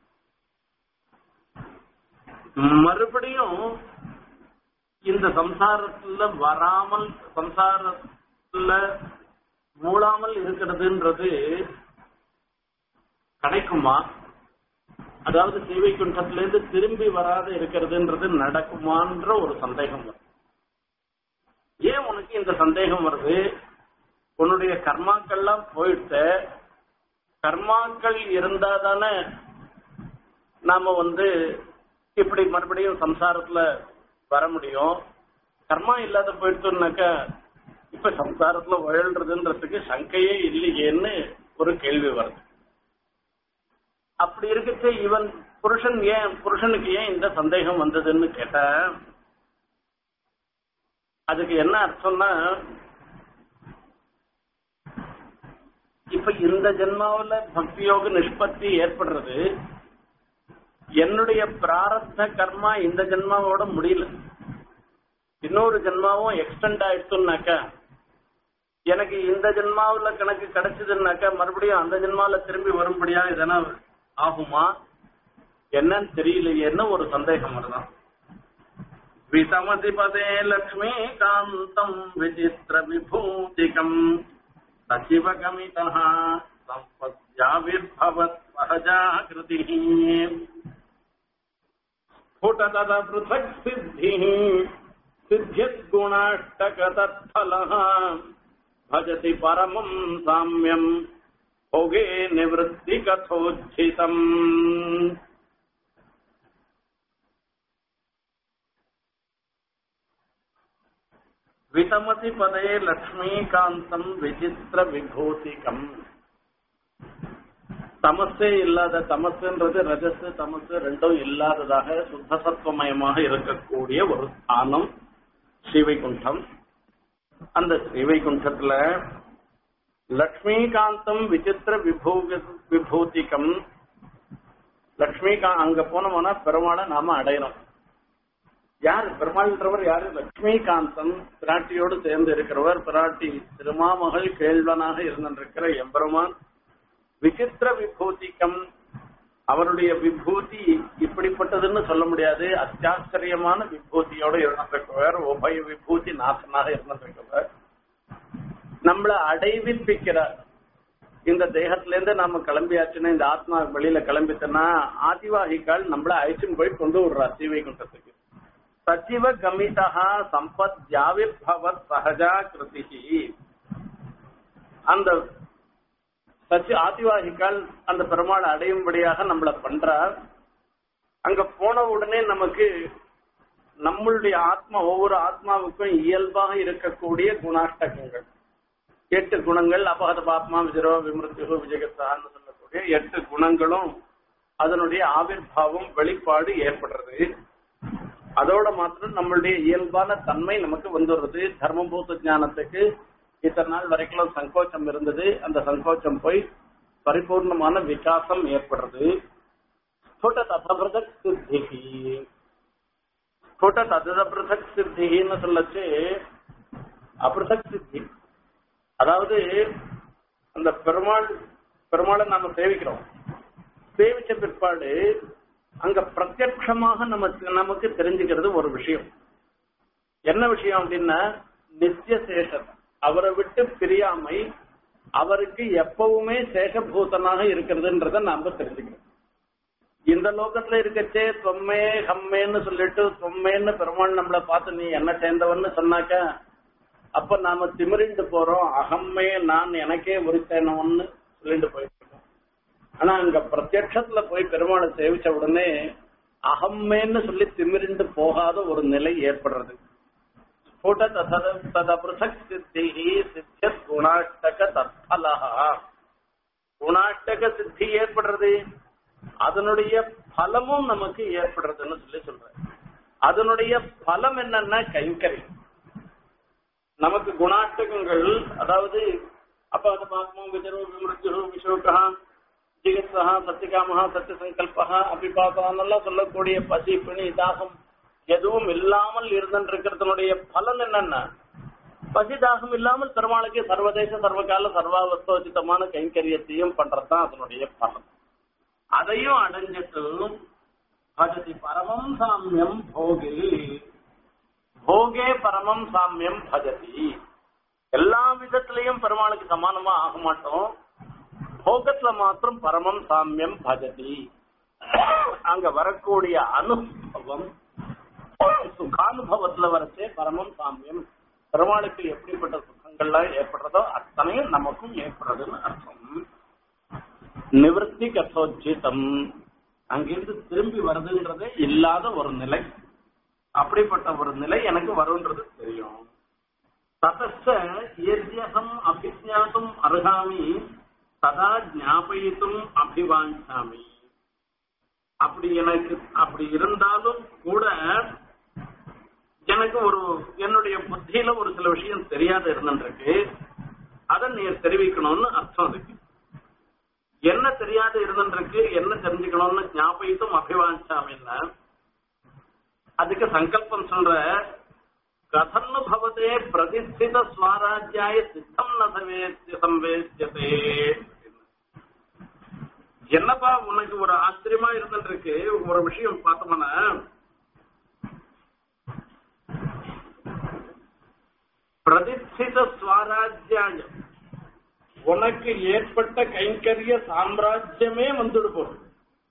A: மறுபடியும் இந்த சம்சாரத்துல வராமல் சம்சாரத்துல மூழாமல் இருக்கிறதுன்றது கிடைக்குமா அதாவது சேவை குண்டத்துல இருந்து திரும்பி வராத இருக்கிறதுன்றது நடக்குமான்ற ஒரு சந்தேகம் வரும் ஏன் உனக்கு இந்த சந்தேகம் வருது உன்னுடைய கர்மாக்கள்லாம் போயிட்டு கர்மாக்கள் இருந்தா தானே நாம வந்து இப்படி மறுபடியும் சம்சாரத்துல வர முடியும் கர்மா இல்லாத போயிடுச்சுனாக்க இப்ப சம்சாரத்துல உழல்றதுன்றதுக்கு சங்கையே இல்லையேன்னு ஒரு கேள்வி வருது அப்படி இருக்கச்சு இவன் புருஷன் ஏன் புருஷனுக்கு ஏன் இந்த சந்தேகம் வந்ததுன்னு கேட்டா அதுக்கு என்ன அர்த்தம்னா இப்ப இந்த ஜென்மாவுல பக்தி யோக நிஷ்பத்தி ஏற்படுறது என்னுடைய பிராரத்த கர்மா இந்த ஜென்மாவோட முடியல இன்னொரு ஜென்மாவும் எக்ஸ்டெண்ட் ஆயிடுச்சுன்னாக்கா எனக்கு இந்த ஜென்மாவுல கணக்கு கிடைச்சதுன்னாக்கா மறுபடியும் அந்த ஜென்மால திரும்பி வரும்படியா இதனா ஆகுமா என்னன்னு தெரியலையேன்னு ஒரு சந்தேகம் வருதான் விசமதி பதே லக்ஷ்மி காந்தம் விசித்திர விபூதிகம் சச்சிவகமிதா சம்பத்யாவிர்பவத் சகஜாகிருதி स्फुटतद पृथक् सिद्धिः सिद्ध्यद्गुणाष्टकतत्फलः भजति परमम् साम्यम् भोगे निवृत्तिकथोज्झितम् वितमति पदे लक्ष्मीकान्तम् विचित्र विभूतिकम् தமசே இல்லாத தமசுன்றது ரஜஸ் தமசு ரெண்டும் இல்லாததாக சுத்த சத்துவமயமாக இருக்கக்கூடிய ஒரு ஸ்தானம் ஸ்ரீவைகுண்டம் அந்த ஸ்ரீவைகுண்டத்துல லக்ஷ்மிகாந்தம் விசித்திர விபூக விபூதிகம் லக்ஷ்மிகா அங்க போனோம்னா பெருமாளை நாம அடையணும் யார் பெருமாள்ன்றவர் யாரு லக்ஷ்மிகாந்தம் பிராட்டியோடு சேர்ந்து இருக்கிறவர் பிராட்டி திருமாமகள் கேள்வனாக இருந்திருக்கிற எம்பெருமான் விசித்திர விபூதிக்கம் அவருடைய விபூதி இப்படிப்பட்டதுன்னு சொல்ல முடியாது அத்தியாச்சரியமான விபூதியோட இருந்திருக்கவர் உபய விபூதி நாசனாக இருந்திருக்கவர் நம்மள அடைவிப்பிக்கிறார் இந்த தேகத்துல இருந்து நாம கிளம்பியாச்சுன்னா இந்த ஆத்மா வெளியில கிளம்பிட்டோம்னா ஆதிவாகிக்கால் நம்மள அழைச்சுன்னு போய் கொண்டு விடுறா சீவை குண்டத்துக்கு சச்சிவ கமிதா சம்பத்யாவிர்பவத் சகஜா கிருதி அந்த சச்சி ஆதிவாகிகள் அந்த பெருமாளை அடையும்படியாக நம்மள பண்றார் அங்க போன உடனே நமக்கு நம்மளுடைய ஆத்மா ஒவ்வொரு ஆத்மாவுக்கும் இயல்பாக இருக்கக்கூடிய குணாஷ்டகங்கள் எட்டு குணங்கள் அபகத பாப்மா விஜரோ விமிருத்தியோ விஜயகத்தான்னு சொல்லக்கூடிய எட்டு குணங்களும் அதனுடைய ஆவிர்வாவம் வெளிப்பாடு ஏற்படுறது அதோட மாத்திரம் நம்மளுடைய இயல்பான தன்மை நமக்கு வந்துடுறது தர்மபூத ஞானத்துக்கு இத்தனை நாள் வரைக்கும் சங்கோச்சம் இருந்தது அந்த சங்கோச்சம் போய் பரிபூர்ணமான விகாசம் ஏற்படுறது ஸ்புட ததபிரதக் சித்திகி ஸ்புட ததபிரதக் சித்திகின்னு சொல்லச்சு அபிரதக் சித்தி அதாவது அந்த பெருமாள் பெருமாளை நாம சேவிக்கிறோம் சேவிச்ச பிற்பாடு அங்க பிரத்யட்சமாக நமக்கு நமக்கு தெரிஞ்சுக்கிறது ஒரு விஷயம் என்ன விஷயம் அப்படின்னா நித்திய சேஷம் அவரை விட்டு பிரியாமை அவருக்கு எப்பவுமே சேஷபூதனாக இருக்கிறதுன்றத நாம தெரிஞ்சுக்கிறோம் இந்த லோகத்துல இருக்கச்சே தொம்மே ஹம்மேன்னு சொல்லிட்டு தொம்மேன்னு பெருமாள் நம்மளை பார்த்து நீ என்ன சேர்ந்தவன்னு சொன்னாக்க அப்ப நாம திமிரிண்டு போறோம் அகம்மே நான் எனக்கே உரித்தேனவன்னு சொல்லிட்டு போயிருக்கோம் ஆனா அங்க பிரத்யட்சத்துல போய் பெருமாளை சேவிச்ச உடனே அகம்மேன்னு சொல்லி திமிரிண்டு போகாத ஒரு நிலை ஏற்படுறது ஸ்புட ததபிருசக் சித்திஹி சித்தியத் குணாஷ்டக தத்பலஹா குணாஷ்டக சித்தி ஏற்படுறது அதனுடைய பலமும் நமக்கு ஏற்படுறதுன்னு சொல்லி சொல்றேன் அதனுடைய பலம் என்னன்னா கைங்கரியம் நமக்கு குணாஷ்டகங்கள் அதாவது அபாத பாத்மம் விஜரோ விமிருத்தியோ விசோகா ஜிகத்ஸா சத்தியகாமஹா சத்திய சங்கல்பா அபிபாசான்னெல்லாம் சொல்லக்கூடிய பசி பிணி தாகம் எதுவும் இல்லாமல் இருந்திருக்கிறதுனுடைய பலன் என்னன்னா பசி தாகம் இல்லாமல் பெருமாளுக்கு சர்வதேச சர்வகால சர்வாவஸ்தோச்சிதமான கைங்கரியத்தையும் பண்றதுதான் அதனுடைய பலன் அதையும் அடைஞ்சிட்டு பஜதி பரமம் சாமியம் போகே போகே பரமம் சாமியம் பஜதி எல்லா விதத்திலையும் பெருமாளுக்கு சமானமா ஆக மாட்டோம் போகத்துல மாத்திரம் பரமம் சாமியம் பஜதி அங்க வரக்கூடிய அனுபவம் சுகானுபவத்துல வரச்சே பரமம் சாமியம் பெருமாளுக்கு எப்படிப்பட்ட சுகங்கள்லாம் ஏற்படுறதோ அத்தனையும் நமக்கும் ஏற்படுறதுன்னு அர்த்தம் நிவர்த்தி கசோச்சிதம் அங்கிருந்து திரும்பி வருதுன்றதே இல்லாத ஒரு நிலை அப்படிப்பட்ட ஒரு நிலை எனக்கு வரும்ன்றது தெரியும் ததச்ச ஏத்யகம் அபிஜாத்தும் அருகாமி ததா ஞாபயித்தும் அபிவாஞ்சாமி அப்படி எனக்கு அப்படி இருந்தாலும் கூட எனக்கு ஒரு என்னுடைய புத்தியில ஒரு சில விஷயம் தெரியாத இருந்துருக்கு அதை நீர் தெரிவிக்கணும்னு அர்த்தம் இருக்கு என்ன தெரியாத இருந்துருக்கு என்ன தெரிஞ்சுக்கணும்னு ஞாபகத்தும் அபிவாஞ்சாமின்னா அதுக்கு சங்கல்பம் சொல்ற கதன்னு பவதே பிரதிஷ்டித ஸ்வராஜ்யாய சித்தம் ந சவேத்ய சம்வேத்யதே என்னப்பா உனக்கு ஒரு ஆச்சரியமா இருந்துட்டு இருக்கு ஒரு விஷயம் பார்த்தோம்னா பிரதிஷ்டித ஸ்வராஜ்யாயம் உனக்கு ஏற்பட்ட கைங்கரிய சாம்ராஜ்யமே வந்துடு போகுது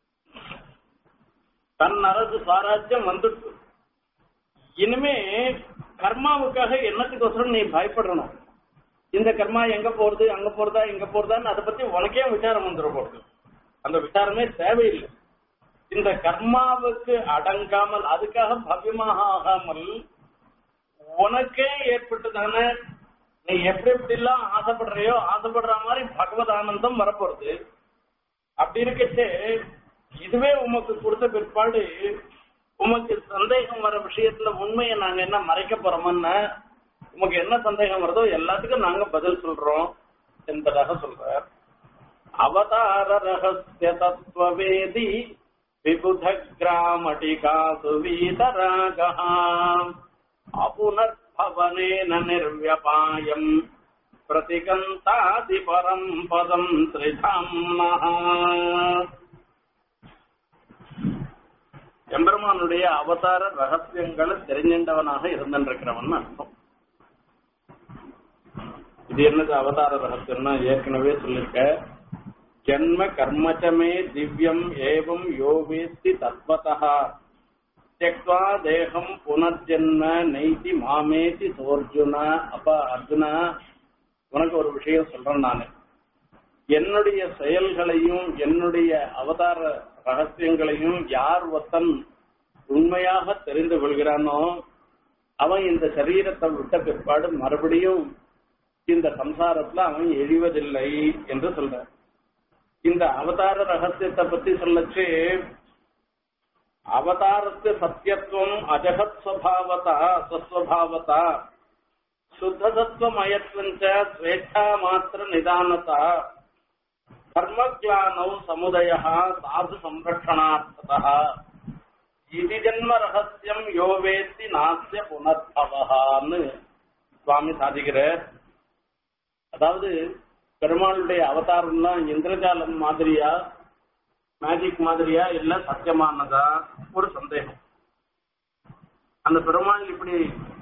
A: தன் அரசு சாராஜ்யம் வந்துட்டு இனிமே கர்மாவுக்காக என்னத்துக்கோசரம் நீ பயப்படணும் இந்த கர்மா எங்க போறது அங்க போறதா எங்க போறதான்னு அதை பத்தி உனக்கே விசாரம் வந்துட போறது அந்த விசாரமே தேவையில்லை இந்த கர்மாவுக்கு அடங்காமல் அதுக்காக பவ்யமாக ஆகாமல் உனக்கே ஏற்பட்டதான நீ எப்படி எப்படி எல்லாம் ஆசைப்படுறியோ ஆசைப்படுற மாதிரி பகவத் ஆனந்தம் வரப்போறது அப்படி இருக்கச்சே இதுவே உமக்கு கொடுத்த பிற்பாடு உமக்கு சந்தேகம் வர விஷயத்துல உண்மையை நாங்க என்ன மறைக்க போறோம்னா உமக்கு என்ன சந்தேகம் வருதோ எல்லாத்துக்கும் நாங்க பதில் சொல்றோம் என்பதாக சொல்றார் அவதார ரகசிய தத்துவவேதி விபுத கிராமட்டிகாசு வீதராகா அபுனர்பவனேன நிர்வியபாயம் பிரதிகந்தாதி பரம் பதம் ஸ்ரீதாம்னஹ எம்பெருமானுடைய அவதார ரகசியங்களை தெரிஞ்சின்றவனாக இருந்திருக்கிறவன் அர்த்தம் இது என்னது அவதார ரகசியம்னா ஏற்கனவே சொல்லிருக்க ஜன்ம கர்மச்சமே திவ்யம் ஏவம் யோவேஸ்தி தத்வதா தியக்வா தேகம் புனர்ஜென்ம நெய்தி மாமேதி சோர்ஜுனா அப்பா அர்ஜுனா உனக்கு ஒரு விஷயம் சொல்றேன் நானு என்னுடைய செயல்களையும் என்னுடைய அவதார ரகசியங்களையும் யார் ஒருத்தன் உண்மையாக தெரிந்து கொள்கிறானோ அவன் இந்த சரீரத்தை விட்ட பிற்பாடு மறுபடியும் இந்த சம்சாரத்துல அவன் எழிவதில்லை என்று சொல்ற இந்த அவதார ரகசியத்தை பத்தி சொல்லச்சு அவதாரத்து சத்தியத்துவம் அஜகத் ஸ்வபாவதா சஸ்வபாவதா சுத்தசத்வமயத்வஞ்ச ஸ்வேच्छா மாத்திர நிதானதா கர்மக்லானௌ சமுதய சாது சம்ரட்சணார்த்ததா இது ஜென்ம ரகசியம் யோ வேத்தி நாசிய புனர்பவகான்னு சுவாமி சாதிக்கிறார் அதாவது பெருமாளுடைய அவதாரம்லாம் இந்திரஜாலம் மாதிரியா மேஜிக் மாதிரியா இல்ல சத்தியமானதா ஒரு சந்தேகம் அந்த பெருமாள் இப்படி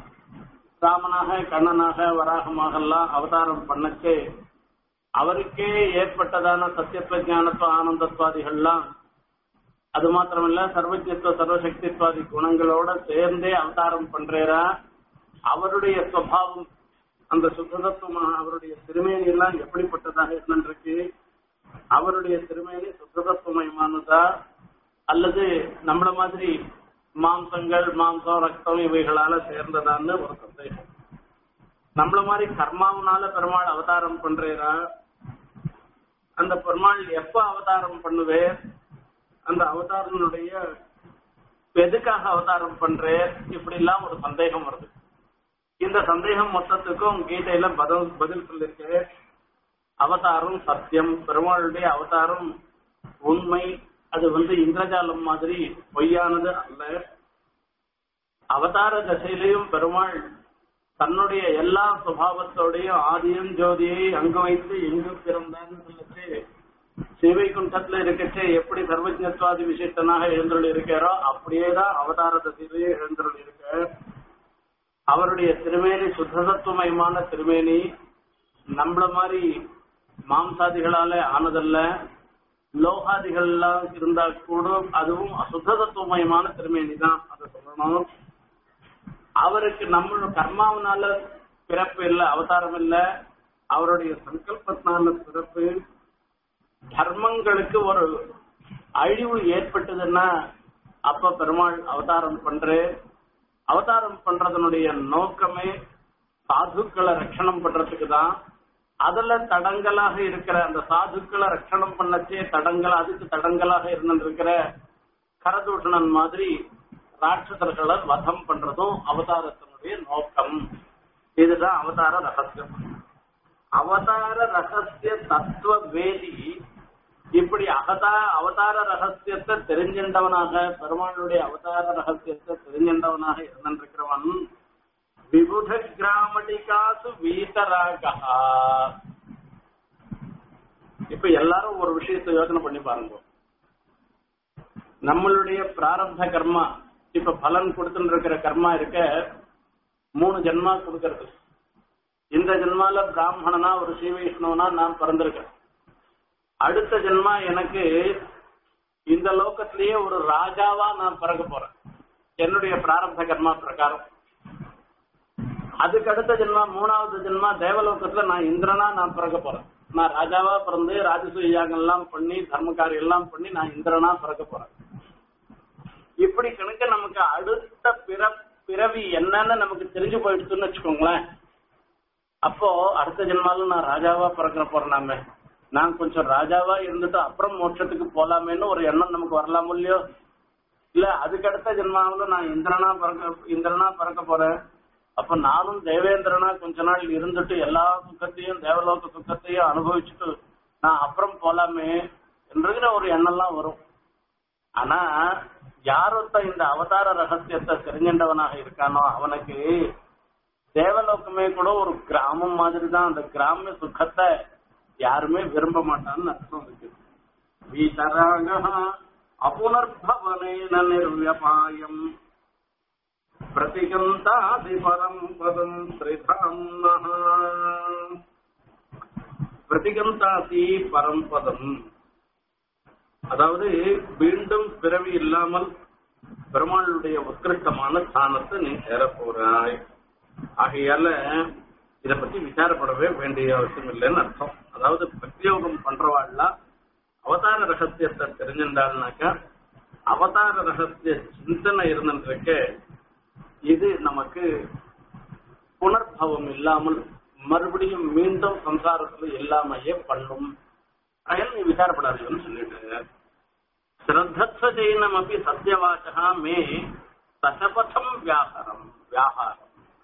A: ராமனாக கண்ணனாக வராகமாக எல்லாம் அவதாரம் பண்ணச்சு அவருக்கே ஏற்பட்டதான சத்தியத்துவ ஞானத்துவ ஆனந்தத்வாதிகள்லாம் அது மாத்திரமல்ல சர்வஜத்துவ சர்வசக்தித்வாதி குணங்களோட சேர்ந்தே அவதாரம் பண்றேரா அவருடைய சுவாவம் அந்த சுத்ததத்துவமான அவருடைய திருமேனி எல்லாம் எப்படிப்பட்டதாக இருந்திருக்கு அவருடைய திருமேனி சுத்ததத்துவமயமானதா அல்லது நம்மள மாதிரி மாம்சங்கள் மாம்சம் ரத்தம் இவைகளால சேர்ந்ததான்னு ஒரு சந்தேகம் நம்மள மாதிரி கர்மாவனால பெருமாள் அவதாரம் பண்றேரா அந்த பெருமாள் எப்ப அவதாரம் பண்ணுவேர் அந்த அவதாரனுடைய எதுக்காக அவதாரம் பண்றேன் இப்படி எல்லாம் ஒரு சந்தேகம் வருது இந்த சந்தேகம் மொத்தத்துக்கும் கீதையில பதில் பதில் சொல்லிருக்கு அவதாரம் சத்தியம் பெருமாளுடைய அவதாரம் உண்மை அது வந்து இந்திரஜாலம் மாதிரி பொய்யானது அல்ல அவதார தசையிலையும் பெருமாள் தன்னுடைய எல்லா சுபாவத்தோடையும் ஆதியும் ஜோதியை அங்கு வைத்து எங்கு பிறந்தான்னு சொல்லிச்சு சிவைகுண்டத்துல இருக்கச்சே எப்படி சர்வஜத்வாதி விசிஷ்டனாக எழுந்தருள் இருக்காரோ அப்படியேதான் அவதார தசையிலேயே எழுந்தருள் இருக்க அவருடைய திருமேனி சுத்ததத்துவமயமான திருமேனி நம்மள மாதிரி மாம்சாதிகளால ஆனதல்ல லோகாதிகள்லாம் இருந்தா கூட அதுவும் அசுத்ததத்துவமயமான திருமேனி தான் அதை சொல்லணும் அவருக்கு நம்ம கர்மாவனால பிறப்பு இல்லை அவதாரம் இல்லை அவருடைய சங்கல்பத்தினால பிறப்பு தர்மங்களுக்கு ஒரு அழிவு ஏற்பட்டதுன்னா அப்ப பெருமாள் அவதாரம் பண்ற அவதாரம் பண்றதனுடைய நோக்கமே சாதுக்களை ரட்சணம் பண்றதுக்கு தான் அதுல தடங்கலாக இருக்கிற அந்த சாதுக்களை ரட்சணம் பண்ணச்சே தடங்கள் அதுக்கு தடங்கலாக இருந்திருக்கிற கரதூஷணன் மாதிரி ராட்சசர்களை வதம் பண்றதும் அவதாரத்தினுடைய நோக்கம் இதுதான் அவதார ரகசியம் அவதார ரகசிய தத்துவ வேதி இப்படி அவதா அவதார ரகசியத்தை தெரிஞ்சின்றவனாக பெருமாளுடைய அவதார ரகசியத்தை தெரிஞ்சின்றவனாக இருந்திருக்கிறவன் விபுத கிராமடிகாசு வீதராகா இப்ப எல்லாரும் ஒரு விஷயத்தை யோசனை பண்ணி பாருங்க நம்மளுடைய பிராரப்த கர்மா இப்ப பலன் கொடுத்துட்டு இருக்கிற கர்மா இருக்க மூணு ஜென்மா கொடுக்கறது இந்த ஜென்மால பிராமணனா ஒரு ஸ்ரீவைஷ்ணவனா நான் பிறந்திருக்கேன் அடுத்த ஜென்மா எனக்கு இந்த லோகத்திலேயே ஒரு ராஜாவா நான் பிறக்க போறேன் என்னுடைய பிராரப்த கர்மா பிரகாரம் அதுக்கு அடுத்த ஜென்மா மூணாவது ஜென்மா தேவலோகத்துல நான் இந்திரனா நான் பிறக்க போறேன் நான் ராஜாவா பிறந்து ராஜசூய யாகம் எல்லாம் பண்ணி தர்மகாரி எல்லாம் பண்ணி நான் இந்திரனா பிறக்க போறேன் இப்படி கணக்க நமக்கு அடுத்த பிற பிறவி என்னன்னு நமக்கு தெரிஞ்சு போயிடுச்சுன்னு வச்சுக்கோங்களேன் அப்போ அடுத்த ஜென்மாலும் நான் ராஜாவா பிறக்க போறேன் நாம நான் கொஞ்சம் ராஜாவா இருந்துட்டு அப்புறம் மோட்சத்துக்கு போலாமேன்னு ஒரு எண்ணம் நமக்கு வரலாம் இல்லையோ இல்ல அதுக்கு அடுத்த ஜென்மாவில் நான் இந்திரனா பிறக்க இந்திரனா பிறக்க போறேன் அப்ப நானும் தேவேந்திரனா கொஞ்ச நாள் இருந்துட்டு எல்லா சுக்கத்தையும் தேவலோக சுக்கத்தையும் அனுபவிச்சுட்டு நான் அப்புறம் போலாமே என்கிற ஒரு எண்ணம்லாம் வரும் ஆனா யாரொத்த இந்த அவதார ரகசியத்தை தெரிஞ்சின்றவனாக இருக்கானோ அவனுக்கு தேவலோகமே கூட ஒரு கிராமம் மாதிரி தான் அந்த கிராமிய சுகத்தை யாருமே விரும்ப மாட்டான்னு அர்த்தம் இருக்கு வீதராக அபுனர்பவனேன நிர்வியபாயம் பிரதிகந்தாதி பரம் பதம் ஸ்ரீதாம்னः பிரதிகந்தாசி பரம்பதம் அதாவது மீண்டும் பிறவி இல்லாமல் பெருமாளுடைய உத்கிருஷ்டமான ஸ்தானத்தை நீ சேர போறாய் ஆகையால இத பத்தி விசாரப்படவே வேண்டிய அவசியம் இல்லைன்னு அர்த்தம் அதாவது பிரத்யோகம் பண்றவாள்லாம் அவதார ரகசியத்தை தெரிஞ்சிருந்தாள்னாக்கா அவதார ரகசிய சிந்தனை இருந்துருக்கு இது நமக்கு புனர்பவம் இல்லாமல் மறுபடியும் மீண்டும் சம்சாரத்துல இல்லாமையே பண்ணும் அயல் நீ விசாரப்படாதுன்னு சொல்லிட்டு ஸ்ரத்தத்வஜைனம் அப்படி சத்தியவாச்சகா மே தசபதம் வியாகரம் வியாகாரம்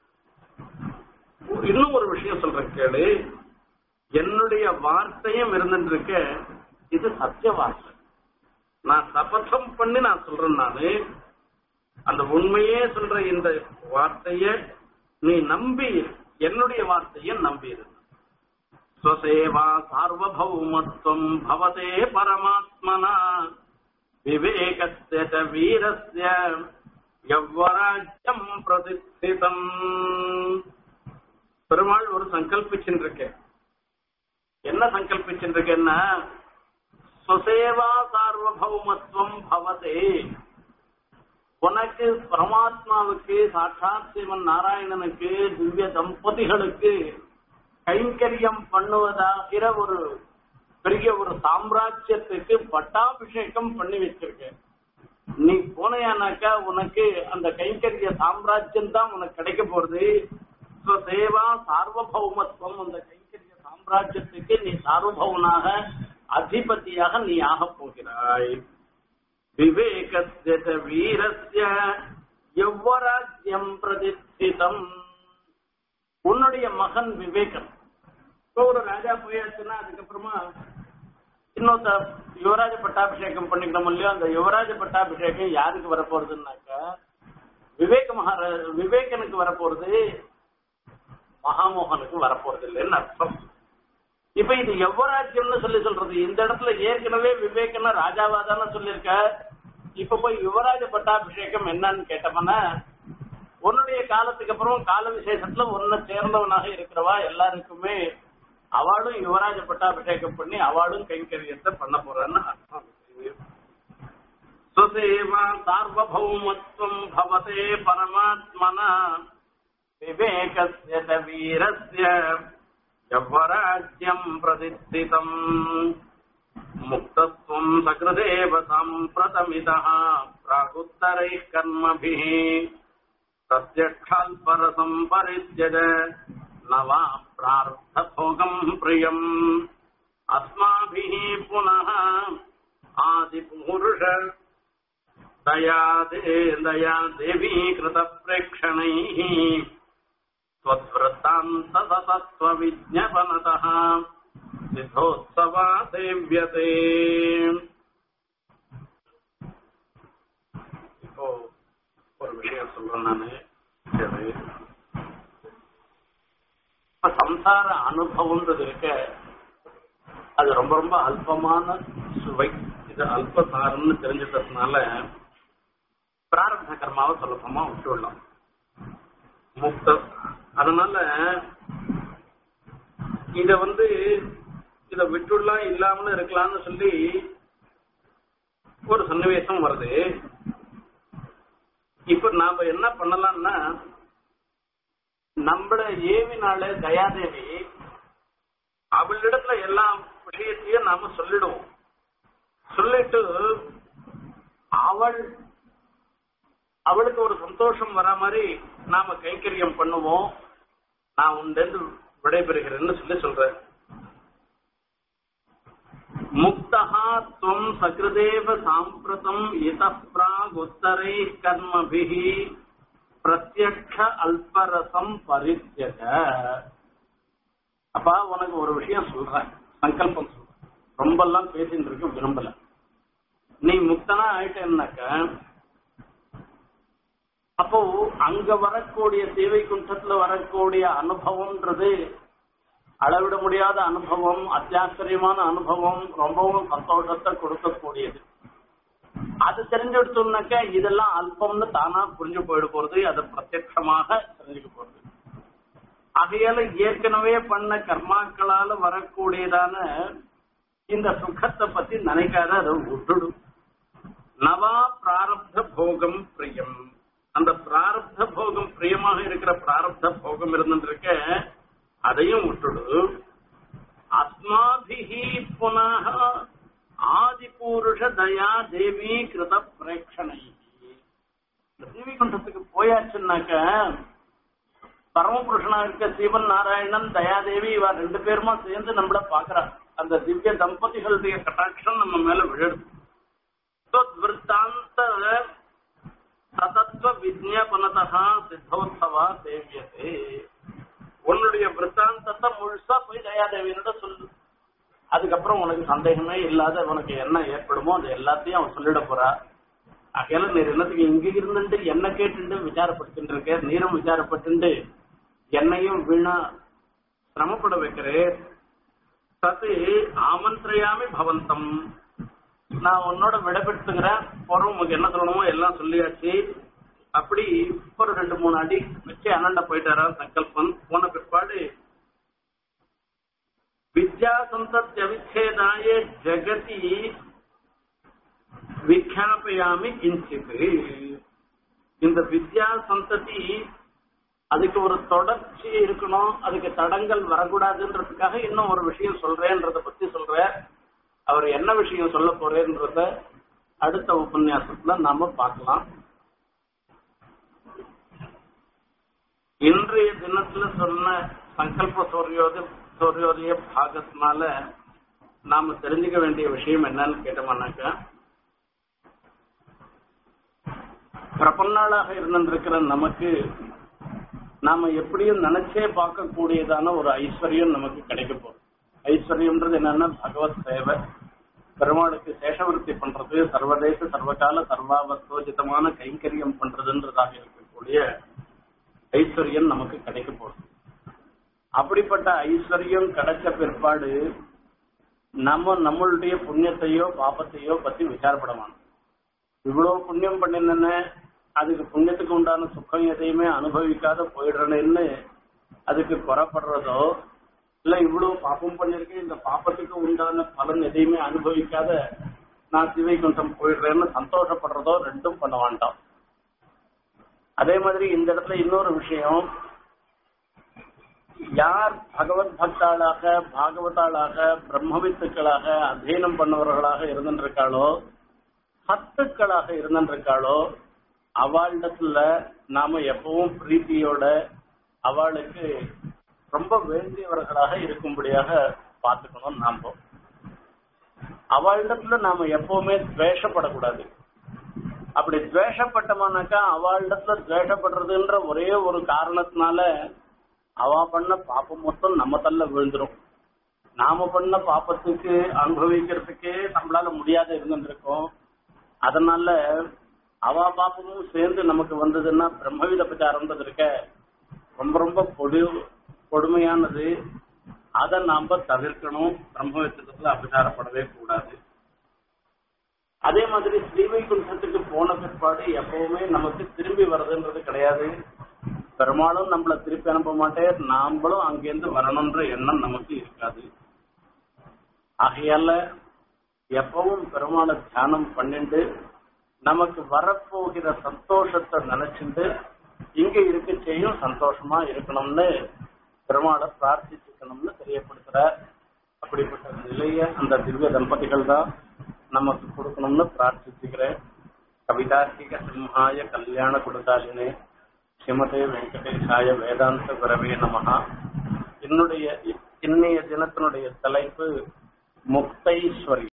A: இன்னும் ஒரு விஷயம் சொல்றேன் கேளு என்னுடைய வார்த்தையும் இருந்துட்டு இருக்க இது சத்திய வார்த்தை நான் சபதம் பண்ணி நான் சொல்றேன் நானு அந்த உண்மையே சொல்ற இந்த வார்த்தைய நீ நம்பி என்னுடைய வார்த்தைய நம்பி இரு ஸ்வசேவா சார்வபௌமத்வம் பவதே பரமாத்மனா விவேகஸ்ய ச வீரஸ்ய எவ்வராஜ்யம் பிரதிஷ்டிதம் பெருமாள் ஒரு சங்கல்பிச்சுருக்க என்ன சங்கல்பிச்சுருக்கேன்னா சுசேவா சார்வபௌமத்துவம் பவதே உனக்கு பரமாத்மாவுக்கு சாட்சாத் சிவன் நாராயணனுக்கு திவ்ய தம்பதிகளுக்கு கைங்கரியம் பண்ணுவதாகிற ஒரு பெரிய ஒரு சாம்ராஜ்யத்துக்கு பட்டாபிஷேகம் பண்ணி வச்சிருக்க நீ போனையானாக்கா உனக்கு அந்த கைங்கரிய சாம்ராஜ்யம் தான் உனக்கு கிடைக்க போறது சேவா சார்வபௌமத்துவம் அந்த கைங்கரிய சாம்ராஜ்யத்துக்கு நீ சார்வபௌமனாக அதிபதியாக நீ ஆக போகிறாய் விவேகஸ்ய ச வீரஸ்ய எவ்வராஜ்யம் பிரதிஷ்டிதம் உன்னுடைய மகன் விவேகன் இப்போ ஒரு ராஜா போயாச்சுன்னா அதுக்கப்புறமா இன்னொருத்த யுவராஜ பட்டாபிஷேகம் பண்ணிக்கணும் இல்லையோ அந்த யுவராஜ பட்டாபிஷேகம் யாருக்கு வரப்போறதுன்னாக்கா விவேக மகாராஜ் விவேகனுக்கு வரப்போறது மகாமோகனுக்கு வரப்போறது இல்லைன்னு அர்த்தம் இப்ப இது யுவராஜ்யம்னு சொல்லி சொல்றது இந்த இடத்துல ஏற்கனவே விவேகன ராஜாவா தானே சொல்லியிருக்க இப்ப போய் யுவராஜ பட்டாபிஷேகம் என்னன்னு கேட்டோம்னா உன்னுடைய காலத்துக்கு அப்புறம் கால விசேஷத்துல ஒன்ன சேர்ந்தவனாக இருக்கிறவா எல்லாருக்குமே அவளும் யுவராஜ பட்டாபிஷேகம் பண்ணி அவளும் கைங்கரியத்தை பண்ண போறான்னு அர்த்தம் சுசேவா சார்வபௌமத்துவம் பவதே பரமாத்மனா விவேகஸ்ய ச வீரஸ்ய यवराज्यम् प्रतिष्ठितम् मुक्तत्वम् सकृदेव साम्प्रतमितः प्रागुत्तरैः कर्मभिः प्रत्यक्षाल्परसम् परित्यज न वा प्रार्थभोगम् प्रियम् अस्माभिः पुनः आदिपुरुष दया दे दया देवीकृतप्रेक्षणैः त्वद्वृत्तान्ततत्त्वविज्ञपनतः सिद्धोत्सवा सेव्यते இப்போ ஒரு விஷயம் சொல்றேன் நானு சரி இப்ப சம்சார அனுபவம்ன்றது இருக்க அது ரொம்ப ரொம்ப அல்பமான சுவை இது அல்பசாரம்னு தெரிஞ்சிட்டதுனால பிராரப்த கர்மாவை சொல்லப்போமா விட்டுவிடலாம் முக்த அதனால இத வந்து இத விட்டுடலாம் இல்லாமலும் இருக்கலாம்னு சொல்லி ஒரு சன்னிவேசம் வருது இப்ப நாம என்ன பண்ணலாம்னா நம்மள ஏவினால தயாதேவி அவளிடத்துல எல்லா விஷயத்தையும் நாம சொல்லிடுவோம் சொல்லிட்டு அவள் அவளுக்கு ஒரு சந்தோஷம் வர மாதிரி நாம கைங்கரியம் பண்ணுவோம் நான் உன்னிருந்து விடைபெறுகிறேன்னு சொல்லி சொல்றேன் முக்தா துவம் சகிருதேவ சாம்பிரதம் இத பிராகுத்தரை கர்மபிகி பிரத்யக்ஷ அல்பரசம் பரித்தியக அப்பா உனக்கு ஒரு விஷயம் சொல்றேன் சங்கல்பம் சொல்றேன் ரொம்ப எல்லாம் பேசிட்டு இருக்க விரும்பல நீ முக்தனா ஆயிட்டேன்னாக்க அப்போ அங்க வரக்கூடிய சேவை குண்டத்துல வரக்கூடிய அனுபவம்ன்றது அளவிட முடியாத அனுபவம் அத்தியாச்சரியமான அனுபவம் ரொம்பவும் சந்தோஷத்தை கொடுக்கக்கூடியது அது தெரிஞ்செடுத்தோம்னாக்க இதெல்லாம் அல்பம்னு தானா புரிஞ்சு போயிட போறது அது பிரத்யட்சமாக தெரிஞ்சுக்க போறது ஆகையால ஏற்கனவே பண்ண கர்மாக்களால வரக்கூடியதான இந்த சுகத்தை பத்தி நினைக்காத அதை விட்டுடும் நவா பிராரப்த போகம் பிரியம் அந்த பிராரப்த போகம் பிரியமாக இருக்கிற பிராரப்த போகம் இருந்துருக்க அதையும் விட்டுடு அஸ்மாபிஹி புனः ஆதிபூருஷ தயா தேவி கிருத பிரேட்சணை தேவி குண்டத்துக்கு போயாச்சுன்னாக்க பரமபுருஷனா இருக்க சிவன் நாராயணன் தயாதேவி இவ ரெண்டு பேருமா சேர்ந்து நம்மள பாக்குறா அந்த திவ்ய தம்பதிகளுடைய கட்டாட்சம் நம்ம மேல விழுது விற்த்தாந்த சதத்வ விஜயபனதா சித்தோத்சவா சேவியதே உன்னுடைய விற்த்தாந்தத்தை முழுசா போய் தயாதேவியோட சொல்லு அதுக்கப்புறம் உனக்கு சந்தேகமே இல்லாத உனக்கு என்ன ஏற்படுமோ அது எல்லாத்தையும் அவன் சொல்லிட போறா ஆகையால நீர் என்னத்துக்கு இங்க இருந்துட்டு என்ன கேட்டுண்டு விசாரப்பட்டு இருக்க நீரும் விசாரப்பட்டு என்னையும் வீணா சிரமப்பட வைக்கிறேன் சத்து ஆமந்திரையாமி பவந்தம் நான் உன்னோட விடைபெற்றுக்கிறேன் போறோம் உங்களுக்கு என்ன சொல்லணுமோ எல்லாம் சொல்லியாச்சு அப்படி ஒரு ரெண்டு மூணு அடி வச்சு அனண்ட போயிட்டாரா சங்கல்பன் போன பிற்பாடு வித்யா சந்தத் அவிச்சேதாய ஜெகதி விக்யாபயாமி கிஞ்சித் இந்த வித்யா சந்ததி அதுக்கு ஒரு தொடர்ச்சி இருக்கணும் அதுக்கு தடங்கள் வரக்கூடாதுன்றதுக்காக இன்னும் ஒரு விஷயம் சொல்றேன்றத பத்தி சொல்றேன் அவர் என்ன விஷயம் சொல்ல போறேன்றத அடுத்த உபன்யாசத்துல நாம பார்க்கலாம் இன்றைய தினத்துல சொன்ன சங்கல்ப சூரியோதய சூரியோதய பாகத்தினால நாம தெரிஞ்சுக்க வேண்டிய விஷயம் என்னன்னு கேட்டோம்னாக்கா பிரபன்னாளாக இருந்திருக்கிற நமக்கு நாம எப்படியும் நினைச்சே பார்க்கக்கூடியதான ஒரு ஐஸ்வர்யம் நமக்கு கிடைக்க போகுது ஐஸ்வர்யம்ன்றது என்னன்னா பகவத் சேவை பெருமாளுக்கு சேஷவருத்தி பண்றது சர்வதேச சர்வகால சர்வாவஸ்தோஜிதமான கைங்கரியம் பண்றதுன்றதாக இருக்கக்கூடிய ஐஸ்வர்யம் நமக்கு கிடைக்க போகுது அப்படிப்பட்ட ஐஸ்வர்யம் கிடைச்ச பிற்பாடு நம்ம நம்மளுடைய புண்ணியத்தையோ பாப்பத்தையோ பத்தி விசாரப்பட வேணும் இவ்வளவு புண்ணியம் பண்ணினேன்னு அதுக்கு புண்ணியத்துக்கு உண்டான சுக்கம் எதையுமே அனுபவிக்காத போயிடுறேன்னு அதுக்கு குறப்படுறதோ இல்ல இவ்வளவு பாப்பம் பண்ணிருக்கேன் இந்த பாப்பத்துக்கு உண்டான பலன் எதையுமே அனுபவிக்காத நான் சிவைகுண்டம் போயிடுறேன்னு சந்தோஷப்படுறதோ ரெண்டும் பண்ண வேண்டாம் அதே மாதிரி இந்த இடத்துல இன்னொரு விஷயம் யார் பகவத் பக்தாளாக பாகவதாளாக பிரம்மவித்துக்களாக அத்தியனம் பண்ணவர்களாக இருந்திருக்காளோ சத்துக்களாக இருந்திருக்காளோ அவளிடத்துல நாம எப்பவும் பிரீத்தியோட அவளுக்கு ரொம்ப வேண்டியவர்களாக இருக்கும்படியாக பார்த்துக்கணும் நாம அவளிடத்துல நாம எப்பவுமே துவேஷப்படக்கூடாது அப்படி துவேஷப்பட்டோம்னாக்கா அவளிடத்துல துவேஷப்படுறதுன்ற ஒரே ஒரு காரணத்தினால அவ பண்ண பாப்பம் மொத்தம் நம்ம தள்ள விழுந்துரும் நாம பண்ண பாப்பத்துக்கு அனுபவிக்கிறதுக்கே நம்மளால முடியாத இருந்திருக்கோம் அதனால அவ பாப்பமும் சேர்ந்து நமக்கு வந்ததுன்னா பிரம்மவித பிரச்சாரம்ன்றது இருக்க ரொம்ப ரொம்ப கொடு கொடுமையானது அதை நாம தவிர்க்கணும் பிரம்மவித்தத்துல அபச்சாரப்படவே கூடாது அதே மாதிரி ஸ்ரீவைகுண்டத்துக்கு போன பிற்பாடு எப்பவுமே நமக்கு திரும்பி வர்றதுன்றது கிடையாது பெருமாளும் நம்மள திருப்பி அனுப்ப மாட்டேன் நாமளும் அங்கிருந்து வரணும்ன்ற எண்ணம் நமக்கு இருக்காது ஆகையால எப்பவும் பெருமாளை தியானம் பண்ணிட்டு நமக்கு வரப்போகிற சந்தோஷத்தை நினைச்சிட்டு இங்க இருக்க செய்யும் சந்தோஷமா இருக்கணும்னு பெருமாளை பிரார்த்திச்சுக்கணும்னு தெரியப்படுத்துற அப்படிப்பட்ட நிலைய அந்த திவ்ய தம்பதிகள் தான் நமக்கு கொடுக்கணும்னு பிரார்த்திச்சுக்கிறேன் கவிதார்த்திக சிம்ஹாய கல்யாண குடுதாலினே ஸ்ரீமதே வெங்கடேஷாய வேதாந்த குரவே நமஹா என்னுடைய இன்னைய தினத்தினுடைய தலைப்பு முக்தைஸ்வரி